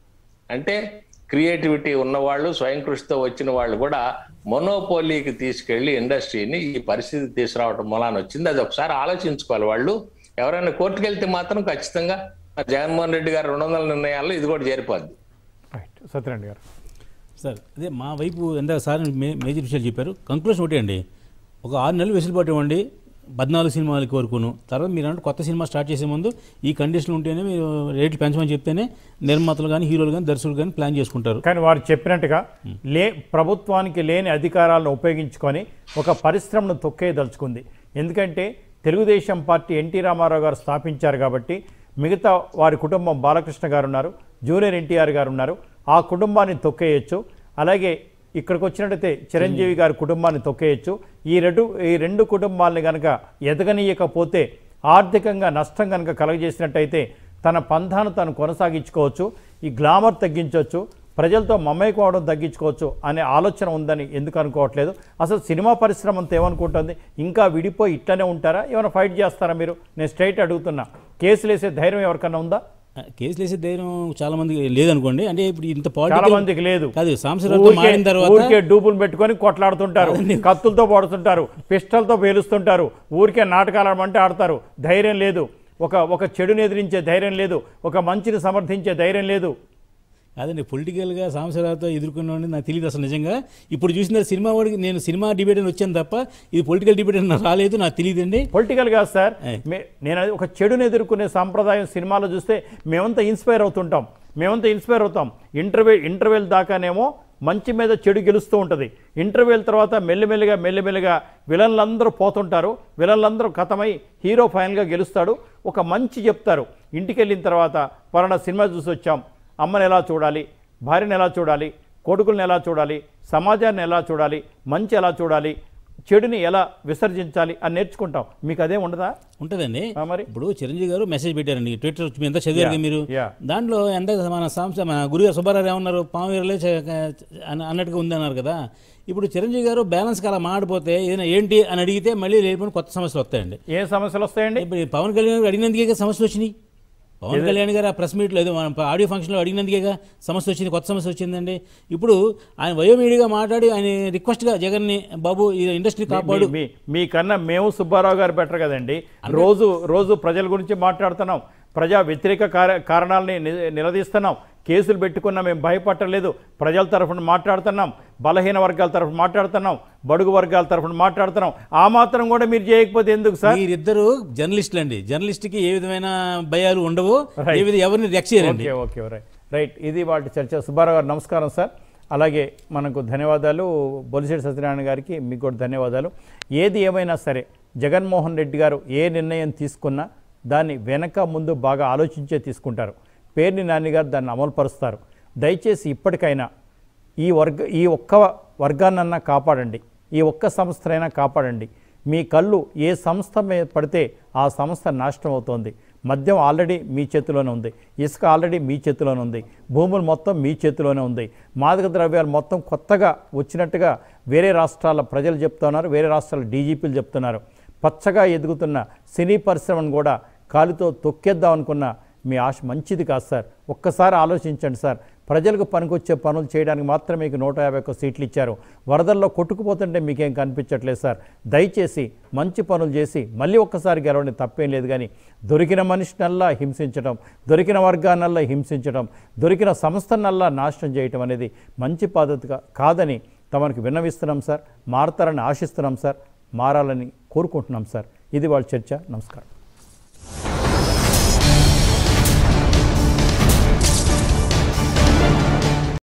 అంటే క్రియేటివిటీ ఉన్నవాళ్ళు స్వయం కృషితో వచ్చిన వాళ్ళు కూడా మొనోపోలీకి తీసుకెళ్లి ఇండస్ట్రీని ఈ పరిస్థితి తీసుకురావడం మూలాన వచ్చింది అది ఒకసారి ఆలోచించుకోవాలి వాళ్ళు ఎవరైనా కోర్టుకు వెళ్తే మాత్రం ఖచ్చితంగా మరి జగన్మోహన్ రెడ్డి గారు రెండు వందల నిర్ణయాల్లో ఇది కూడా చేరిపోద్ది రైట్ సత్యనారాయణ గారు సార్ అదే మా వైపు ఎంత సార్ మే మేజర్ విషయాలు చెప్పారు కంక్లూషన్ ఒకటే అండి ఒక ఆరు నెలలు వెసులుబాటు ఇవ్వండి పద్నాలుగు సినిమాలకి వరకును తర్వాత మీరు అంటే కొత్త సినిమా స్టార్ట్ చేసే ముందు ఈ కండిషన్లు ఉంటేనే మీరు రేట్లు పెంచమని చెప్తేనే నిర్మాతలు కానీ హీరోలు కానీ దర్శకులు కానీ ప్లాన్ చేసుకుంటారు కానీ వారు చెప్పినట్టుగా లే ప్రభుత్వానికి లేని అధికారాలను ఉపయోగించుకొని ఒక పరిశ్రమను తొక్కేయదలుచుకుంది ఎందుకంటే తెలుగుదేశం పార్టీ ఎన్టీ రామారావు గారు స్థాపించారు కాబట్టి మిగతా వారి కుటుంబం బాలకృష్ణ గారు ఉన్నారు జూనియర్ ఎన్టీఆర్ గారు ఉన్నారు ఆ కుటుంబాన్ని తొక్కేయచ్చు అలాగే ఇక్కడికి వచ్చినట్టయితే చిరంజీవి గారి కుటుంబాన్ని తొక్కేయచ్చు ఈ రెండు ఈ రెండు కుటుంబాలని కనుక ఎదగనీయకపోతే ఆర్థికంగా నష్టం కనుక కలగజేసినట్టయితే తన పంధాను తాను కొనసాగించుకోవచ్చు ఈ గ్లామర్ తగ్గించవచ్చు ప్రజలతో మమేకం అవడం తగ్గించుకోవచ్చు అనే ఆలోచన ఉందని ఎందుకు అనుకోవట్లేదు అసలు సినిమా పరిశ్రమ అంతా ఏమనుకుంటుంది ఇంకా విడిపోయి ఇట్లనే ఉంటారా ఏమైనా ఫైట్ చేస్తారా మీరు నేను స్ట్రైట్ అడుగుతున్నా కేసులు వేసే ధైర్యం ఎవరికైనా ఉందా ఆ, కేసులు వేసే ధైర్యం చాలా మందికి లేదనుకోండి అంటే ఇప్పుడు ఇంత చాలా పాలిటికల్ మందికి లేదు కాదు సాంసరావుతో ఊరికే- మారిన తర్వాత ఊరికే డూపులు పెట్టుకొని కొట్లాడుతుంటారు కత్తులతో పడుతుంటారు పిస్టల్తో పేలుస్తుంటారు ఊరికే నాటకాలు ఆడమంటే ఆడతారు ధైర్యం లేదు ఒక ఒక చెడుని ఎదిరించే ధైర్యం లేదు ఒక మంచిని సమర్థించే ధైర్యం లేదు కాదండి పొలిటికల్గా సాంసరావుతో ఎదుర్కొన్నాను నాకు తెలియదు అసలు నిజంగా ఇప్పుడు చూసిన సినిమా వాడికి నేను సినిమా డిబేట్ అని వచ్చాను తప్ప ఇది పొలిటికల్ డిబేట్ అని నాకు రాలేదు నాకు తెలియదండి పొలిటికల్ కాదు సార్ ఏయ్. మే- నేను అది ఒక చెడుని ఎదుర్కొనే సాంప్రదాయం సినిమాలో చూస్తే మేమంతా ఇన్స్పైర్ అవుతుంటాం మేమంతా ఇన్స్పైర్ అవుతాం ఇంటర్వ్యూ ఇంటర్వెల్ దాకానేమో మంచి మీద చెడు గెలుస్తూ ఉంటుంది ఇంటర్వ్యూల తర్వాత మెల్లిమెల్లిగా మెల్లిమెల్లిగా విలన్లందరూ పోతుంటారు విలన్లందరూ కథమై హీరో ఫైనల్గా గెలుస్తాడు ఒక మంచి చెప్తారు ఇంటికి వెళ్ళిన తర్వాత పలానా సినిమా చూసి వచ్చాం అమ్మని ఎలా చూడాలి భార్యను ఎలా చూడాలి కొడుకులను ఎలా చూడాలి సమాజాన్ని ఎలా చూడాలి మంచి ఎలా చూడాలి చెడుని ఎలా విసర్జించాలి అని నేర్చుకుంటాం మీకు అదే ఉండదా ఉంటుందండి ఆ, మరి? ఇప్పుడు చిరంజీవి గారు మెసేజ్ పెట్టారండి ట్విట్టర్ మీ ఎంత చదివారు Yeah, మీరు yeah. దాంట్లో ఎంత మన సంస్థ మన గురుగారు సుబ్బారావు ఏమన్నారు పామవీరలే అన్నట్టుగా ఉంది అన్నారు కదా ఇప్పుడు చిరంజీవి గారు బ్యాలెన్స్కి అలా మాడిపోతే ఏదైనా ఏంటి అని అడిగితే మళ్ళీ లేకపోతే కొత్త సమస్యలు వస్తాయండి ఏ సమస్యలు వస్తాయండి ఇప్పుడు ఈ పవన్ కళ్యాణ్ గారు అడిగినందుకే సమస్యలు వచ్చినాయి పవన్ కళ్యాణ్ గారు ఆ ప్రెస్ మీట్లో ఏదో మన ఆడియో ఫంక్షన్లో అడిగినందుకేగా సమస్య వచ్చింది కొత్త సమస్య వచ్చిందండి ఇప్పుడు ఆయన వయోమీడిగా మాట్లాడి ఆయన రిక్వెస్ట్గా జగన్ని బాబు ఈ ఇండస్ట్రీ కాపాడు మీ మీకన్నా మేము సుబ్బారావు గారు బెటర్ కదండి రోజు రోజు ప్రజల గురించి మాట్లాడుతున్నాం ప్రజా వ్యతిరేక కార- కారణాలని ని- నిలదీస్తున్నాం కేసులు పెట్టుకున్నా మేము భయపట్టలేదు ప్రజల తరఫున మాట్లాడుతున్నాం బలహీన వర్గాల తరఫున మాట్లాడుతున్నాం బడుగు వర్గాల తరఫున మాట్లాడుతున్నాం ఆ మాత్రం కూడా మీరు చేయకపోతే ఎందుకు సార్ మీరిద్దరు జర్నలిస్టులు అండి జర్నలిస్ట్కి ఏ విధమైన భయాలు ఉండవు Right. ఏ విధంగా ఎవరిని రెక్స్ చేయరండి ఓకే ఓకే రైట్ రైట్ ఇది వాటి చర్చ సుబ్బారావు గారు నమస్కారం సార్ అలాగే మనకు ధన్యవాదాలు బొలిశెట్టి సత్యనారాయణ గారికి మీకు కూడా ధన్యవాదాలు ఏది ఏమైనా సరే జగన్మోహన్ రెడ్డి గారు ఏ నిర్ణయం తీసుకున్నా దాన్ని వెనక ముందు బాగా ఆలోచించే తీసుకుంటారు పేర్ని నాని గారు దాన్ని అమలుపరుస్తారు దయచేసి ఇప్పటికైనా ఈ వర్గ ఈ ఒక్క వర్గాన్నన్నా కాపాడండి ఈ ఒక్క సంస్థనైనా కాపాడండి మీ కళ్ళు ఏ సంస్థ మీద పడితే ఆ సంస్థ నాశనం అవుతోంది మద్యం ఆల్రెడీ మీ చేతిలోనే ఉంది ఇసుక ఆల్రెడీ మీ చేతిలోనే ఉంది భూములు మొత్తం మీ చేతిలోనే ఉంది మాదక ద్రవ్యాలు మొత్తం కొత్తగా వచ్చినట్టుగా వేరే రాష్ట్రాల ప్రజలు చెప్తున్నారు వేరే రాష్ట్రాల డీజీపీలు చెప్తున్నారు పచ్చగా ఎదుగుతున్న సినీ పరిశ్రమను కూడా కాలుతో తొక్కేద్దాం అనుకున్న మీ ఆశ మంచిది కాదు సార్ ఒక్కసారి ఆలోచించండి సార్ ప్రజలకు పనికొచ్చే పనులు చేయడానికి మాత్రమే మీకు నూట యాభై ఒక్క సీట్లు ఇచ్చారు వరదల్లో కొట్టుకుపోతుంటే మీకేం కనిపించట్లేదు సార్ దయచేసి మంచి పనులు చేసి మళ్ళీ ఒక్కసారి గెలవడం తప్పేం లేదు కానీ దొరికిన మనిషినల్లా హింసించడం దొరికిన వర్గానల్లా హింసించడం దొరికిన సంస్థనల్లా నాశనం చేయటం అనేది మంచి పద్ధతిగా కాదని తమకు విన్నవిస్తున్నాం సార్ మారతారని ఆశిస్తున్నాం సార్ మారాలని కోరుకుంటున్నాం సార్ ఇది వాళ్ళ చర్చ నమస్కారం